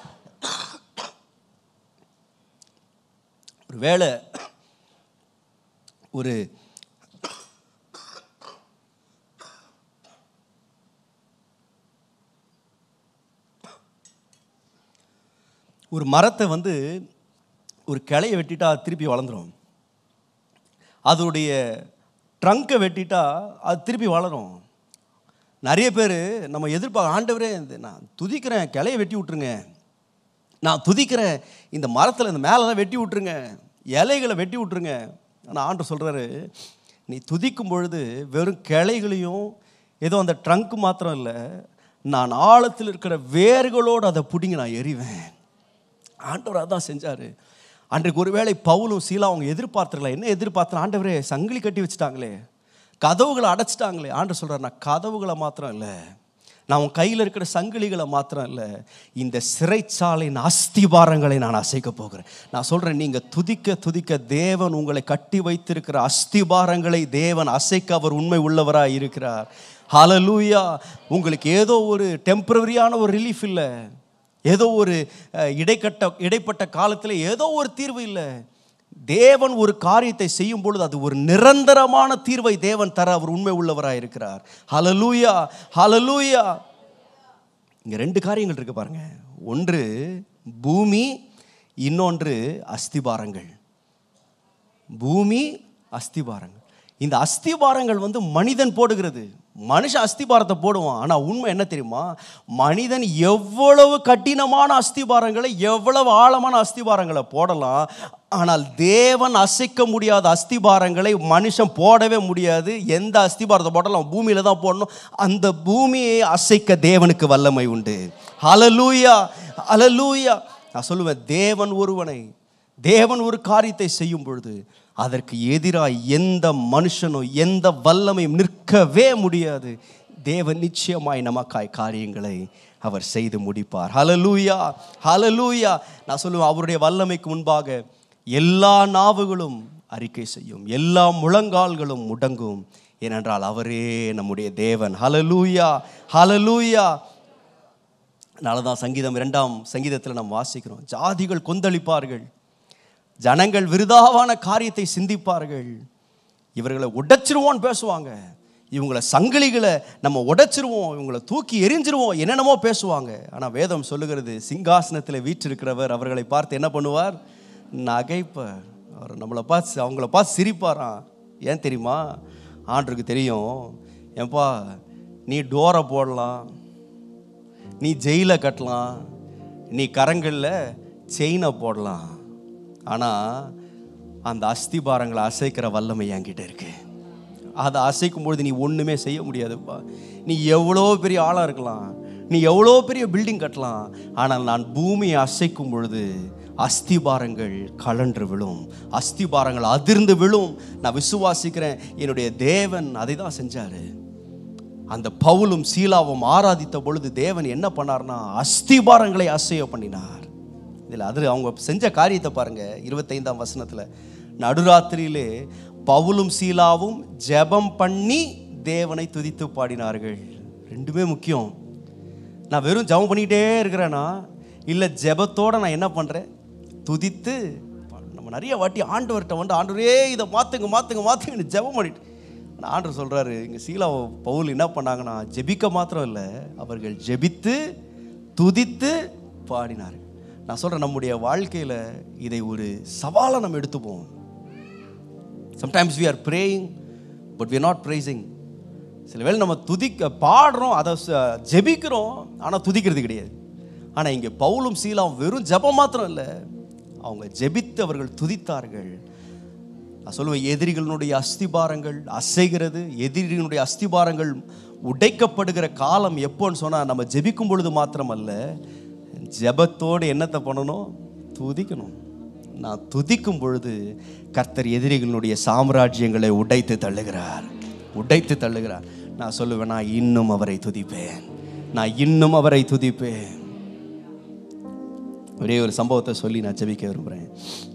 ஒரு வேளை ஒரு ஒரு மரத்தை வந்து ஒரு கிளையை வெட்டிட்டா அது திருப்பி வளர்ந்துரும் அதோடைய ட்ரங்கை வெட்டிட்டா அது திருப்பி வளரும் நிறைய பேர் நம்ம எதிர்பார்க்க ஆண்டவரே இந்த நான் துதிக்கிறேன் கிளையை வெட்டி விட்ருங்க நான் துதிக்கிறேன் இந்த மரத்தில் இந்த மேலெல்லாம் வெட்டி விட்ருங்க இலைகளை வெட்டி விட்ருங்க ஆனால் ஆண்டு சொல்கிறாரு நீ துதிக்கும் பொழுது வெறும் கிளைகளையும் ஏதோ அந்த ட்ரங்க் மாத்திரம் இல்லை நான் ஆழத்தில் இருக்கிற வேர்களோடு அதை பிடிங்கி நான் எறிவேன் ஆண்டவர் அதான் செஞ்சார் அன்றைக்கு ஒருவேளை பவுலும் சீலா அவங்க எதிர்பார்த்துருக்கலாம் என்ன எதிர்பார்த்தா ஆண்டவரே சங்கிலி கட்டி வச்சுட்டாங்களே கதவுகளை அடைச்சிட்டாங்களே ஆண்டு சொல்கிறார் நான் கதவுகளை மாத்திரம் இல்லை நான் உன் கையில் இருக்கிற சங்கிலிகளை மாத்திரம் இல்லை இந்த சிறைச்சாலையின் அஸ்திபாரங்களை நான் அசைக்க போகிறேன் நான் சொல்கிறேன் நீங்கள் துதிக்க துதிக்க தேவன் உங்களை கட்டி வைத்திருக்கிற அஸ்திபாரங்களை தேவன் அசைக்க அவர் உண்மை உள்ளவராக இருக்கிறார் ஹalleluya உங்களுக்கு ஏதோ ஒரு டெம்பரரியான ஒரு ரிலீஃப் இல்லை ஏதோ ஒரு அஹ், இடைக்கட்ட இடைப்பட்ட காலத்தில் ஏதோ ஒரு தீர்வு இல்லை தேவன் ஒரு காரியத்தை செய்யும் பொழுது அது ஒரு நிரந்தரமான தீர்வை தேவன் தர அவர் உண்மை உள்ளவராக இருக்கிறார் ஹalleluya ஹalleluya இங்க ரெண்டு காரியங்கள் இருக்கு பாருங்க ஒன்று பூமி இன்னொன்று அஸ்திபாரங்கள் பூமி அஸ்திபாரங்கள் இந்த அஸ்திபாரங்கள் வந்து மனிதன் போடுகிறது மனுஷன் அஸ்திபாரத்தை போடுவான் ஆனால் உண்மை என்ன தெரியுமா மனிதன் எவ்வளவு கடினமான அஸ்திபாரங்களை எவ்வளவு ஆழமான அஸ்திபாரங்களை போடலாம் ஆனால் தேவன் அசைக்க முடியாத அஸ்திபாரங்களை மனுஷன் போடவே முடியாது எந்த அஸ்திபாரத்தை போட்டாலும் பூமியில தான் போடணும் அந்த பூமியை அசைக்க தேவனுக்கு வல்லமை உண்டு ஹalleluya ஹalleluya நான் சொல்லுவேன் தேவன் ஒருவனை தேவன் ஒரு காரியத்தை செய்யும் பொழுது அதற்கு எதிராக எந்த மனுஷனும் எந்த வல்லமையும் நிற்கவே முடியாது தேவன் நிச்சயமாய் நமக்காய் காரியங்களை அவர் செய்து முடிப்பார் ஹalleluya ஹalleluya நான் சொல்லுவேன் அவருடைய வல்லமைக்கு முன்பாக எல்லா நாவுகளும் அறிக்கை செய்யும் எல்லா முழங்கால்களும் முடங்கும் ஏனென்றால் அவரே நம்முடைய தேவன் ஹalleluya ஹalleluya அதனால தான் சங்கீதம் இரண்டாம் சங்கீதத்தில் நாம் வாசிக்கிறோம் ஜாதிகள் கொந்தளிப்பார்கள் ஜனங்கள் விருதாவான காரியத்தை சிந்திப்பார்கள் இவர்களை உடைச்சிருவோன்னு பேசுவாங்க இவங்கள சங்கிலிகளை நம்ம உடைச்சிருவோம் இவங்களை தூக்கி எரிஞ்சிருவோம் என்னென்னமோ பேசுவாங்க ஆனால் வேதம் சொல்லுகிறது சிங்காசனத்தில் வீற்றிருக்கிறவர் அவர்களை பார்த்து என்ன பண்ணுவார் நகைப்பார் அவர் நம்மளை பார்த்து அவங்கள பார்த்து சிரிப்பாராம் ஏன் தெரியுமா ஆண்டருக்கு தெரியும் ஏன்பா நீ டோரை போடலாம் நீ ஜெயிலை கட்டலாம் நீ கரங்களில் செயினை போடலாம் ஆனால் அந்த அஸ்திபாரங்களை அசைக்கிற வல்லமை என்கிட்ட இருக்கு அதை அசைக்கும் பொழுது நீ ஒன்றுமே செய்ய முடியாதுப்பா நீ எவ்வளோ பெரிய ஆளாக இருக்கலாம் நீ எவ்வளோ பெரிய பில்டிங் கட்டலாம் ஆனால் நான் பூமியை அசைக்கும் பொழுது அஸ்திபாரங்கள் கலன்று விழும் அஸ்திபாரங்கள் அதிர்ந்து விழும் நான் விசுவாசிக்கிறேன் என்னுடைய தேவன் அதை தான் செஞ்சாரு அந்த பவுலும் சீலாவும் ஆராதித்த பொழுது தேவன் என்ன பண்ணார்னா அஸ்திபாரங்களை அசைய பண்ணினார் இதில் அது அவங்க செஞ்ச காரியத்தை பாருங்க இருபத்தைந்தாம் வசனத்தில் நடுராத்திரியிலே பவுலும் சீலாவும் ஜெபம் பண்ணி தேவனை துதித்து பாடினார்கள் ரெண்டுமே முக்கியம் நான் வெறும் ஜெபம் பண்ணிக்கிட்டே இருக்கிறேன்னா இல்லை ஜெபத்தோட நான் என்ன பண்ணுறேன் துதித்து நம்ம நிறைய வாட்டி ஆண்டவர்கிட்ட வந்து ஆண்டவரே இதை மாற்றுங்க மாற்றுங்க மாற்றுங்கன்னு ஜெபம் பண்ணிட்டு ஆனா ஆண்டவர் சொல்றாரு இங்க சீலா பவுல் என்ன பண்ணாங்கன்னா ஜெபிக்க மாத்திரம் இல்லை அவர்கள் ஜெபித்து துதித்து பாடினார் நான் சொல்றேன் நம்முடைய வாழ்க்கையில இதை ஒரு சவாலை நம்ம எடுத்துப்போம் sometimes we are praying but we not praising சில வேளை நம்ம துதிக்க பாடுறோம் அதை ச- ஜெபிக்கிறோம் ஆனால் துதிக்கிறது கிடையாது ஆனால் இங்கே பவுலும் சீலாவும் வெறும் ஜெபம் மாத்திரம் இல்லை அவங்க ஜெபித்து அவர்கள் துதித்தார்கள் நான் சொல்லுவேன் எதிரிகளினுடைய அஸ்திபாரங்கள் அசைகிறது எதிரிகளுடைய அஸ்திபாரங்கள் உடைக்கப்படுகிற காலம் எப்போன்னு சொன்னால் நம்ம ஜெபிக்கும் பொழுது மாத்திரமல்ல ஜெபத்தோடு என்னத்தை பண்ணணும் துதிக்கணும் நான் துதிக்கும் பொழுது கர்த்தர் எதிரிகளுடைய சாம்ராஜ்யங்களை உடைத்து தள்ளுகிறார் உடைத்து தள்ளுகிறார் நான் சொல்லுவேன் நான் இன்னும் அவரை துதிப்பேன் நான் இன்னும் அவரை துதிப்பேன் ஒரே ஒரு சம்பவத்தை சொல்லி நான் ஜெபிக்க விரும்புகிறேன்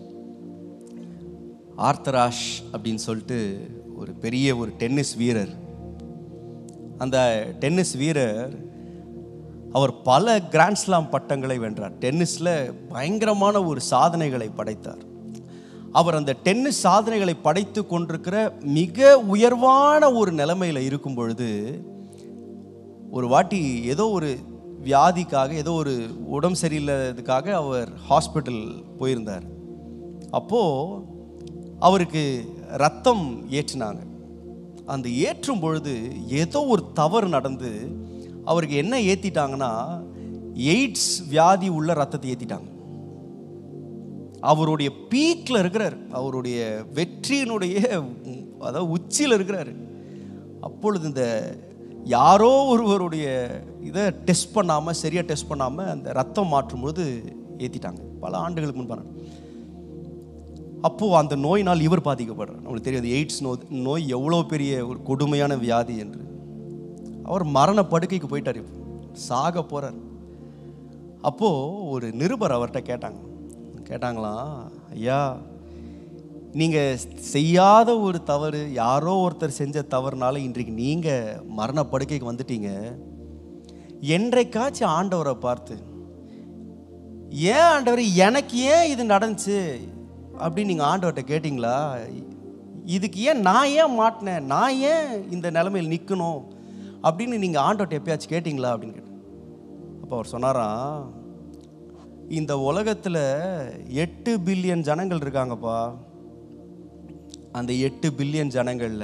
ஆர்த்தராஷ் அப்படின்னு சொல்லிட்டு ஒரு பெரிய ஒரு டென்னிஸ் வீரர் அந்த டென்னிஸ் வீரர் அவர் பல கிராண்ட்ஸ்லாம் பட்டங்களை வென்றார் டென்னிஸில் பயங்கரமான ஒரு சாதனைகளை படைத்தார் அவர் அந்த டென்னிஸ் சாதனைகளை படைத்து கொண்டிருக்கிற மிக உயர்வான ஒரு நிலைமையில் இருக்கும் பொழுது ஒரு வாட்டி ஏதோ ஒரு வியாதிக்காக ஏதோ ஒரு உடம்பு சரியில்லாததுக்காக அவர் ஹாஸ்பிட்டல் போயிருந்தார் அப்போது அவருக்கு ரத்தம் ஏற்றினாங்க அந்த ஏற்றும் பொழுது ஏதோ ஒரு தவறு நடந்து அவருக்கு என்ன ஏற்றிட்டாங்கன்னா எய்ட்ஸ் வியாதி உள்ள ரத்தத்தை ஏற்றிட்டாங்க அவருடைய பீக்கில் இருக்கிறார் அவருடைய வெற்றியினுடைய உம், அதாவது உச்சியில் இருக்கிறாரு அப்பொழுது இந்த யாரோ ஒருவருடைய இதை டெஸ்ட் பண்ணாமல் சரியாக டெஸ்ட் பண்ணாமல் அந்த ரத்தம் மாற்றும்போது ஏற்றிட்டாங்க பல ஆண்டுகளுக்கு முன்பான அப்போது அந்த நோயினால் இவர் பாதிக்கப்படுறார் நம்மளுக்கு தெரியாது எய்ட்ஸ் நோய் நோய் எவ்வளோ பெரிய ஒரு கொடுமையான வியாதி என்று அவர் மரண படுக்கைக்கு போயிட்டார் இப்போ சாக போகிறார் அப்போது ஒரு நிருபர் அவர்கிட்ட கேட்டாங்க கேட்டாங்களாம் ஐயா நீங்கள் செய்யாத ஒரு தவறு யாரோ ஒருத்தர் செஞ்ச தவறுனால இன்றைக்கு நீங்கள் மரண படுக்கைக்கு வந்துட்டீங்க என்றைக்காச்சும் ஆண்டவரை பார்த்து ஏன் ஆண்டவர் எனக்கு ஏன் இது நடந்துச்சு அப்படின்னு நீங்கள் ஆண்டவர்கிட்ட கேட்டிங்களா இதுக்கு ஏன் நான் ஏன் மாட்டினேன் நான் ஏன் இந்த நிலைமையில் நிற்கணும் அப்படின்னு நீங்கள் ஆண்டவர்கிட்ட எப்பயாச்சும் கேட்டிங்களா அப்படின்னு கேட்டேன் அப்போ அவர் சொன்னாராம் இந்த உலகத்தில் எட்டு பில்லியன் ஜனங்கள் இருக்காங்கப்பா அந்த எட்டு பில்லியன் ஜனங்களில்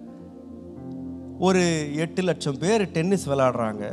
ஒரு எட்டு லட்சம் பேர் டென்னிஸ் விளையாடுறாங்க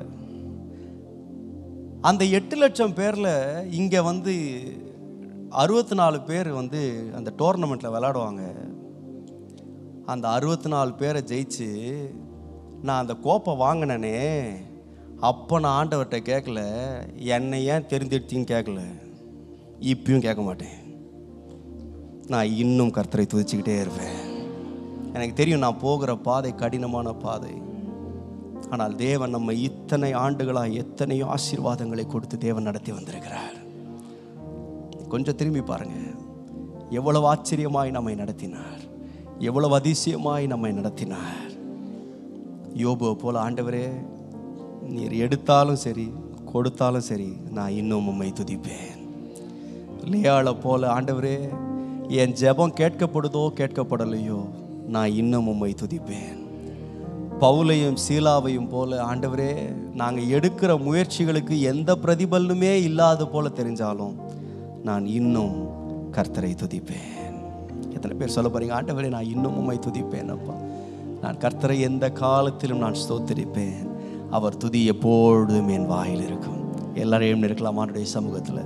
அந்த எட்டு லட்சம் பேரில் இங்கே வந்து அறுபத்தி நாலு பேர் வந்து அந்த டோர்னமெண்ட்டில் விளையாடுவாங்க அந்த அறுபத்தி நாலு பேரை ஜெயிச்சு நான் அந்த கோப்பை வாங்கினேனே அப்போ நான் ஆண்டவர்கிட்ட கேட்கல என்னை ஏன் தெரிஞ்செடுத்தீங்கன்னு கேட்கல இப்பயும் கேட்க மாட்டேன் நான் இன்னும் கர்த்தரை துதிச்சுக்கிட்டே இருப்பேன் எனக்கு தெரியும் நான் போகிற பாதை கடினமான பாதை ஆனால் தேவன் நம்ம இத்தனை ஆண்டுகளாக எத்தனையோ ஆசீர்வாதங்களை கொடுத்து தேவன் நடத்தி வந்திருக்கிறார் கொஞ்சம் திரும்பி பாருங்க எவ்வளவு ஆச்சரியமாய் நம்மை நடத்தினார் எவ்வளவு அதிசயமாய் நம்மை நடத்தினார் யோபுவை போல ஆண்டவரே நீர் எடுத்தாலும் சரி கொடுத்தாலும் சரி நான் இன்னும் உம்மை துதிப்பேன் லியாளை போல ஆண்டவரே என் ஜெபம் கேட்கப்படுதோ கேட்கப்படலையோ நான் இன்னும் உம்மை துதிப்பேன் பவுலையும் சீலாவையும் போல ஆண்டவரே நாங்கள் எடுக்கிற முயற்சிகளுக்கு எந்த பிரதிபலனுமே இல்லாத போல தெரிஞ்சாலும் நான் இன்னும் கர்த்தரை துதிப்பேன் எத்தனை பேர் சொல்ல போறீங்க ஆண்டவரே நான் இன்னும் உம்மை துதிப்பேன் அப்பா நான் கர்த்தரை எந்த காலத்திலும் நான் ஸ்தோத்திரிப்பேன் அவர் துதி எப்பொழுதும் என் வாயில் இருக்கும் எல்லாரையும் இருக்கலாம் ஆண்டுடைய சமூகத்தில்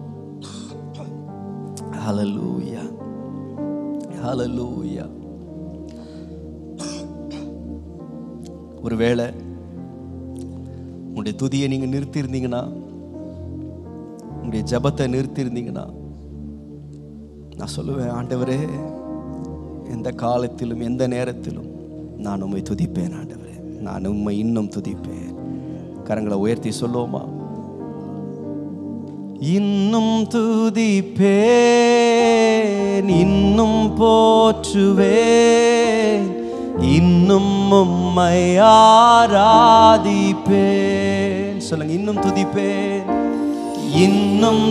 ஹalleluya ஹalleluya ஒருவேளை உங்களுடைய துதியை நீங்கள் நிறுத்தியிருந்தீங்கன்னா உங்களுடைய ஜெபத்தை நிறுத்தியிருந்தீங்கன்னா நான் சொல்லுவேன் ஆண்டவரே எந்த காலத்திலும் எந்த நேரத்திலும் நான் உம்மை துதிப்பேன் ஆண்டவரே நான் உம்மை இன்னும் துதிப்பேன் கரங்களை உயர்த்தி சொல்லுவோமா இன்னும் துதிப்பேன் இன்னும் போற்றுவேன் இன்னும் உம்மை ஆராதிப்பேன் சொல்லுங்க இன்னும் துதிப்பேன் இன்னும்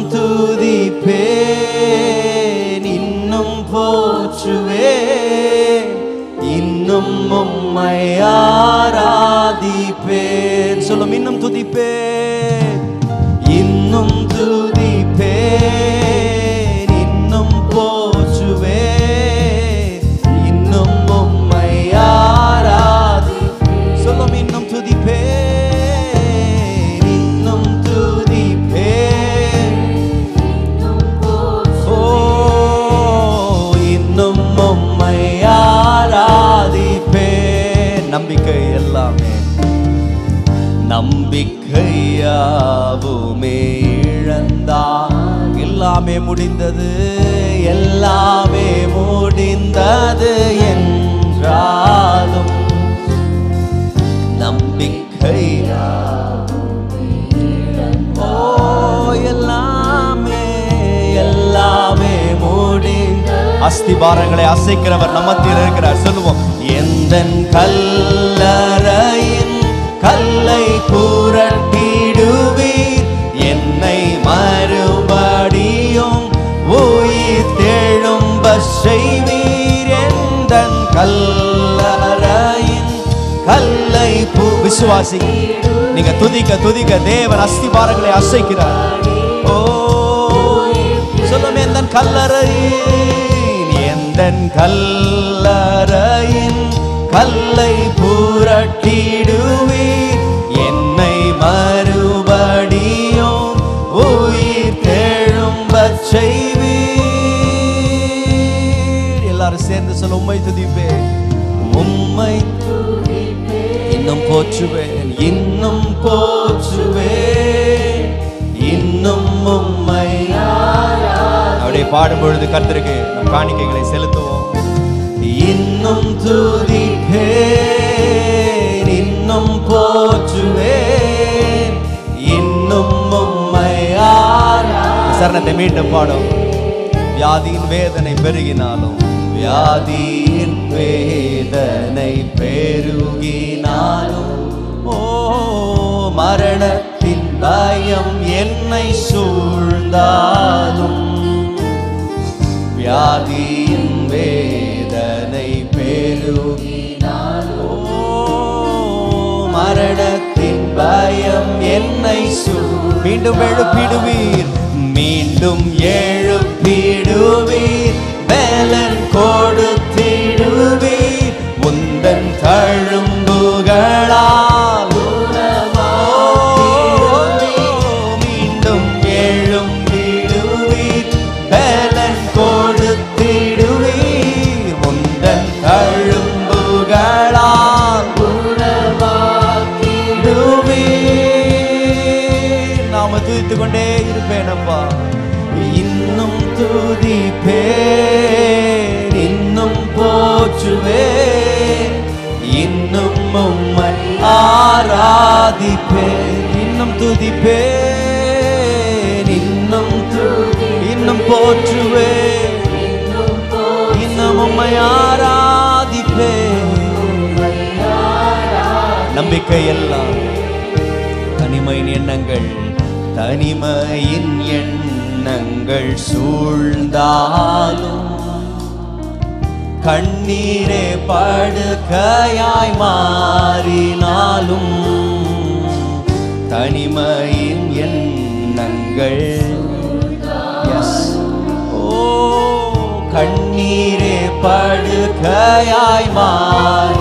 துதிப்பேன் இன்னும் போற்றுவேன் இன்னும் இன்னும் உம்மை ஆராதிப்பேன் சொல்லும் இன்னும் துதிப்பேன் இன்னும் துதிப்பேன் இன்னும் போற்றுவேன் இன்னும் உம்மை ஆராதிப்பேன் சொல்லும் இன்னும் துதிப்பேன் இன்னும் துதிப்பேன் ஓ இன்னும் உம்மை ஆராதிப்பேன் நம்பிக்கை எல்லாமே நம்பிக்கையாவுமே இழந்தா எல்லாமே முடிந்தது எல்லாமே முடிந்தது என்றாலும் நம்பிக்கையா ஓ எல்லாமே எல்லாமே மூடி அஸ்திபாரங்களை அசைக்கிறவர் நம்மத்தில் இருக்கிறார் சொல்லுவோம் எந்த கல்லறையின் கல்லை புரட்டிடுவீர் என்னை மறுபடியும் உயிர் தெழும்ப செய்வீர் எந்த கல்லறையின் கல்லை பூ விசுவாசி நீங்க துதிக்க துதிக்க தேவன் அஸ்திபாரங்களை அசைக்கிறார் ஓ சொல்லும் எந்த கல்லறையின் எந்த கல்லறையின் கல்லை புரட்டிடுவீர் என்னை மறுபடியும் உயிர் தெழும்பச் செய்வீர் எல்லாரும் சேர்ந்து சொல்ல உம்மை துதிப்பேன் உம்மை இன்னும் போற்றுவேன் இன்னும் போற்றுவேன் இன்னும் உம்மை அப்படியே பாடும் பொழுது கர்த்தருக்கு நம் காணிக்கைகளை செலுத்துவோம் இன்னும் துதிப்பேன் இன்னும் போற்றுவேன் இன்னும் உம்மை சரணத்தை மீண்டும் பாடும் வியாதியின் வேதனை பெருகினாலும் வியாதியின் வேதனை பெருகினாலும் ஓ மரணத்தின் பயம் என்னை சூழ்ந்தாலும் வியாதியின் வேதனை பெருகினாலும் ஓ மரணத்தின் பயம் என்னை சூழ் மீண்டும் எழுப்பிடுவீர் மீண்டும் எழுப்பிடுவீர் பலன் கொடுத்திடுவீர் உந்தன் தழும்புகளால் மீண்டும் எழும்பிடுவீர் பலன் கொடுத்திடுவீர் உந்தன் தழும்புகளால் உணவாக்கிடுவீர் நாம துதித்துக் கொண்டே இருப்பேன் அப்பா இன்னும் துதிப்பேன் இன்னும் போற்றுவேன் இன்னும் உம்மை ஆராதிப்பேன் இன்னும் துதிப்பேன் இன்னும் து- இன்னும் போற்றுவேன் இன்னும் உம்மை ஆராதிப்பேன் நம்பிக்கை எல்லாம் தனிமையின் எண்ணங்கள் தனிமையின் எண்ணங்கள் சூழ்ந்தாலும் கண்ணீரே படுக்கையாய் மாறினாலும் தனிமையின் எண்ணங்கள் Yes. ஓ கண்ணீரே படுக்கையாய் மாறி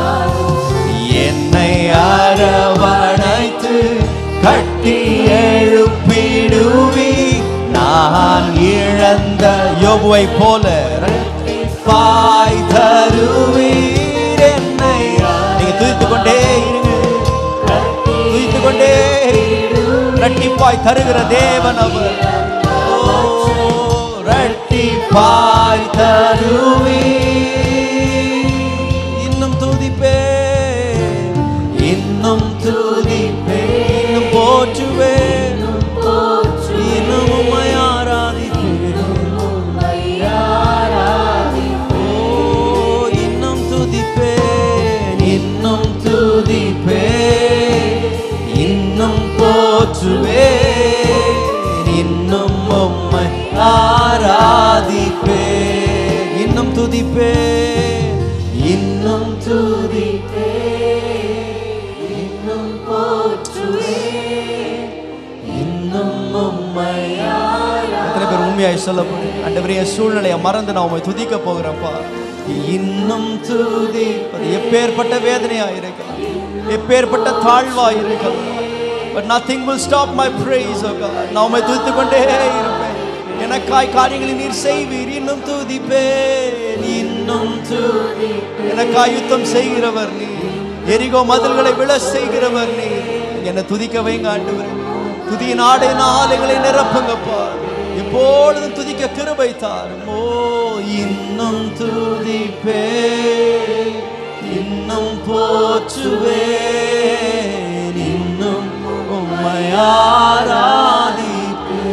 என்னை அரவணைத்து கட்டி எழுப்பிடுவி நான் இழந்த யோபுவை போல பாய் தருவீர் என்னை நீங்க துதித்துக் கொண்டே இருங்க துதித்துக் கொண்டே ரட்டிப்பாய் தருகிற தேவன் அவர் ஓ, ரட்டிப்பாய் தருவீர் இன்னும் துதிப்பே இன்னும் துதிப்பே இன்னும் போற்றுவே இன்னும் உம்மை ஆராதிப்பேன் ஓ, இன்னும் துதிப்பேன் இன்னும் துதிப்பேன் இன்னும் போற்றுவேன் இன்னும் உம்மை ஆராதிப்பேன் இன்னும் துதிப்பேன் இன்னும் துதிப்பே இன்னும் போற்றுவே இன்னும் உம்மையாரா எத்தனை பேர் உண்மையாய் சொல்ல போறீங்க ஆண்டவரே என் சூழ்நிலையை மறந்து நான் உண்மை துதிக்க போகிறேன்ப்பா இன்னும் துதிப்பது எப்பேற்பட்ட வேதனையா இருக்கலாம் எப்பேற்பட்ட தாழ்வா இருக்கலாம் but nothing will stop my praise oh God நான் உம்மை துதித்துக் கொண்டே இருப்பேன் எனக்காய் காரியங்களை நீர் செய்வீர் இன்னும் துதிப்பேன் இன்னும் துதி எனக்காய் யுத்தம் செய்கிறவர் நீ எரிகோ மதில்களை விழ செய்கிறவர் நீ என்னை துதிக்க வைங்க ஆண்டவரே துதியின் ஆடை ஆலைகளை நிரப்புங்கப்பா எப்பொழுதும் துதிக்க கிருபை தாரும் ஓ இன்னும் துதிப்பே இன்னும் போற்றுவே இன்னும் உம்மை ஆராதிப்பே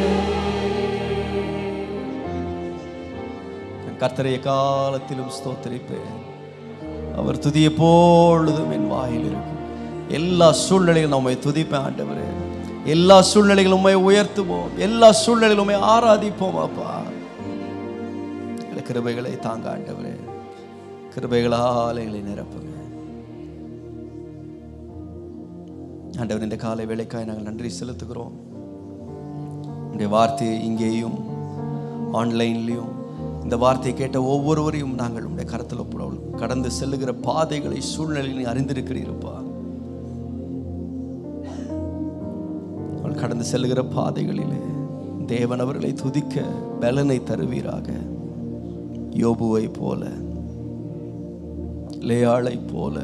கர்த்தரைய காலத்திலும் ஸ்தோத்தரிப்பேன் அவர் துதி எப்பொழுதும் என் வாயில் இருக்கும் எல்லா சூழ்நிலையிலும் நம்மை துதிப்பேன் ஆண்டவரே எல்லா சூழ்நிலைகளும் உண்மை உயர்த்துவோம் எல்லா சூழ்நிலையிலும் உண்மை ஆராதிப்போம் அப்பா எங்களை கிருபைகளை தாங்க ஆண்டவரே கிருபைகளால் எங்களை நிரப்புங்க ஆண்டவர் இந்த காலை வேலைக்காய் நாங்கள் நன்றி செலுத்துகிறோம் உடைய வார்த்தையை இங்கேயும் ஆன்லைன்லேயும் இந்த வார்த்தையை கேட்ட ஒவ்வொருவரையும் நாங்கள் உடைய கரத்தில் ஒப்புடவும் கடந்து செல்லுகிற பாதைகளை சூழ்நிலையில் நீ அறிந்திருக்கிறீரப்பா அவள் கடந்து செல்லுகிற பாதைகளிலே தேவன் அவர்களை துதிக்க பலனை தருவீராக யோபுவை போல லேயாளை போல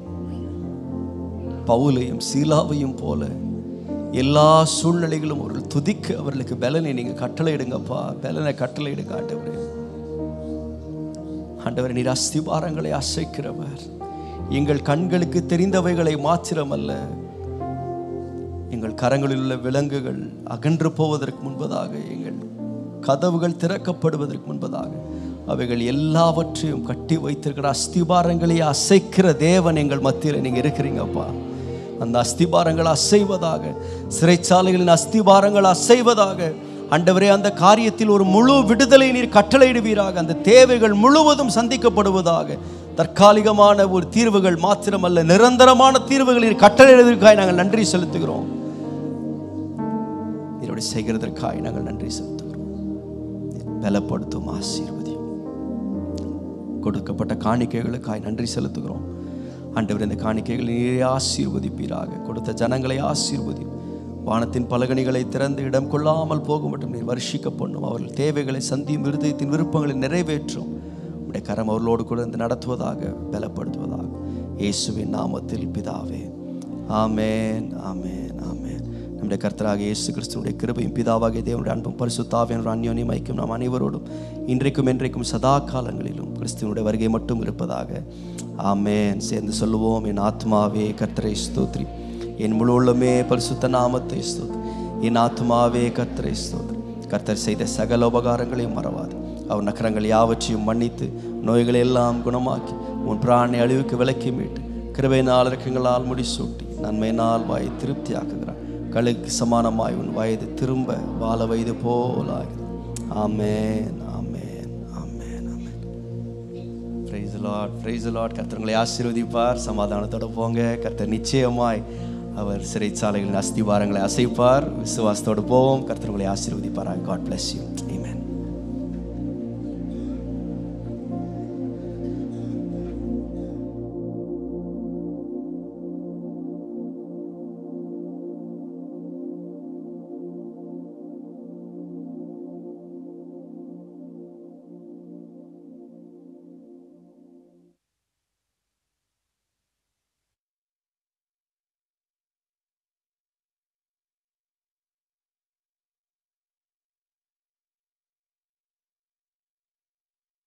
பவுலையும் சீலாவையும் போல எல்லா சூழ்நிலைகளும் ஒரு துதிக்க அவர்களுக்கு பலனை நீங்க கட்டளையிடுங்கப்பா பலனை கட்டளையிடுங்க ஆண்டவரே ஆண்டவரே நீர் அஸ்திபாரங்களை அசைக்கிறவர் எங்கள் கண்களுக்கு தெரிந்தவைகளை மாத்திரமல்ல எங்கள் கரங்களில் உள்ள விலங்குகள் அகன்று போவதற்கு முன்பதாக எங்கள் கதவுகள் திறக்கப்படுவதற்கு முன்பதாக அவைகள் எல்லாவற்றையும் கட்டி வைத்திருக்கிற அஸ்திபாரங்களை அசைக்கிற தேவன் எங்கள் மத்தியில் நீங்க இருக்கிறீங்கப்பா அந்த அஸ்திபாரங்கள் அசைவதாக சிறைச்சாலைகளின் அஸ்திபாரங்கள் அசைவதாக ஆண்டவரே அந்த காரியத்தில் ஒரு முழு விடுதலை நீர் கட்டளையிடுவீராக அந்த தேவைகள் முழுவதும் சந்திக்கப்படுவதாக தற்காலிகமான ஒரு தீர்வுகள் மாத்திரமல்ல நிரந்தரமான தீர்வுகள் நீர் கட்டளையிடுவதற்காக நாங்கள் நன்றி செலுத்துகிறோம் நீரோடு செய்கிறதற்காக நாங்கள் நன்றி செலுத்துகிறோம் நீர் பலப்படுத்தும் ஆசீர்வதியும் கொடுக்கப்பட்ட காணிக்கைகளுக்காய் நன்றி செலுத்துகிறோம் ஆண்டவர் இந்த காணிக்கைகளை நீரே ஆசீர்வதிப்பீராக கொடுத்த ஜனங்களை ஆசீர்வதியும் வானத்தின் பலகணிகளை திறந்து இடம் கொள்ளாமல் போக மட்டும் நீர் வருஷிக்க பண்ணும் அவர்கள் தேவைகளை சந்தியும் இருதயத்தின் விருப்பங்களை நிறைவேற்றும் உடைய கரம் அவர்களோடு கூட இருந்து நடத்துவதாக பலப்படுத்துவதாக இயேசுவின் நாமத்தில் பிதாவே ஆமேன் ஆமேன் ஆமேன் நம்முடைய கர்த்தராக இயேசு கிறிஸ்துடைய கிருபையும் பிதாவாகிய தேவனுடைய அன்பும் பரிசுத்தாவின் அந்யோன்யம் ஐக்கியம் நாம் அனைவரோடும் இன்றைக்கும் என்றைக்கும் சதா காலங்களிலும் கிறிஸ்துவனுடைய வருகை மட்டும் இருப்பதாக ஆமேன் சேர்ந்து சொல்லுவோம் என் ஆத்மாவே கர்த்தரை ஸ்தோத்ரி என் முழு உள்ளமே பரிசுத்த நாமத்தை ஸ்தோத்ரி என் ஆத்மாவே கர்த்தரை ஸ்தோத்ரி கர்த்தர் செய்த சகல உபகாரங்களையும் மறவாது அவர் நகரங்கள் யாவற்றையும் மன்னித்து நோய்களை எல்லாம் குணமாக்கி உன் பிராணை அழிவுக்கு விலக்கி மீட்டு கிருபையினால் இறக்கங்களால் முடிசூட்டி நன்மையினால் வாயை திருப்தியாக்குகிறார் கழுக்கு சமானமாய் உன் வயது திரும்ப வாழ வயது போலாகிறது ஆமேன் ஆமேன் ஆமேன் ஆமேன் பிரைஸ் லார்ட் பிரைஸ் லார்ட் கர்த்தர் ஆசீர்வதிப்பார் சமாதானத்தோட போங்க கர்த்தர் நிச்சயமாய் அவர் சிறைச்சாலைகளின் அஸ்திவாரங்களை அசைப்பார் விசுவாசத்தோடு போவோம் கர்த்தர் உங்களை ஆசீர்வதிப்பார் காட் பிளஸ் யூ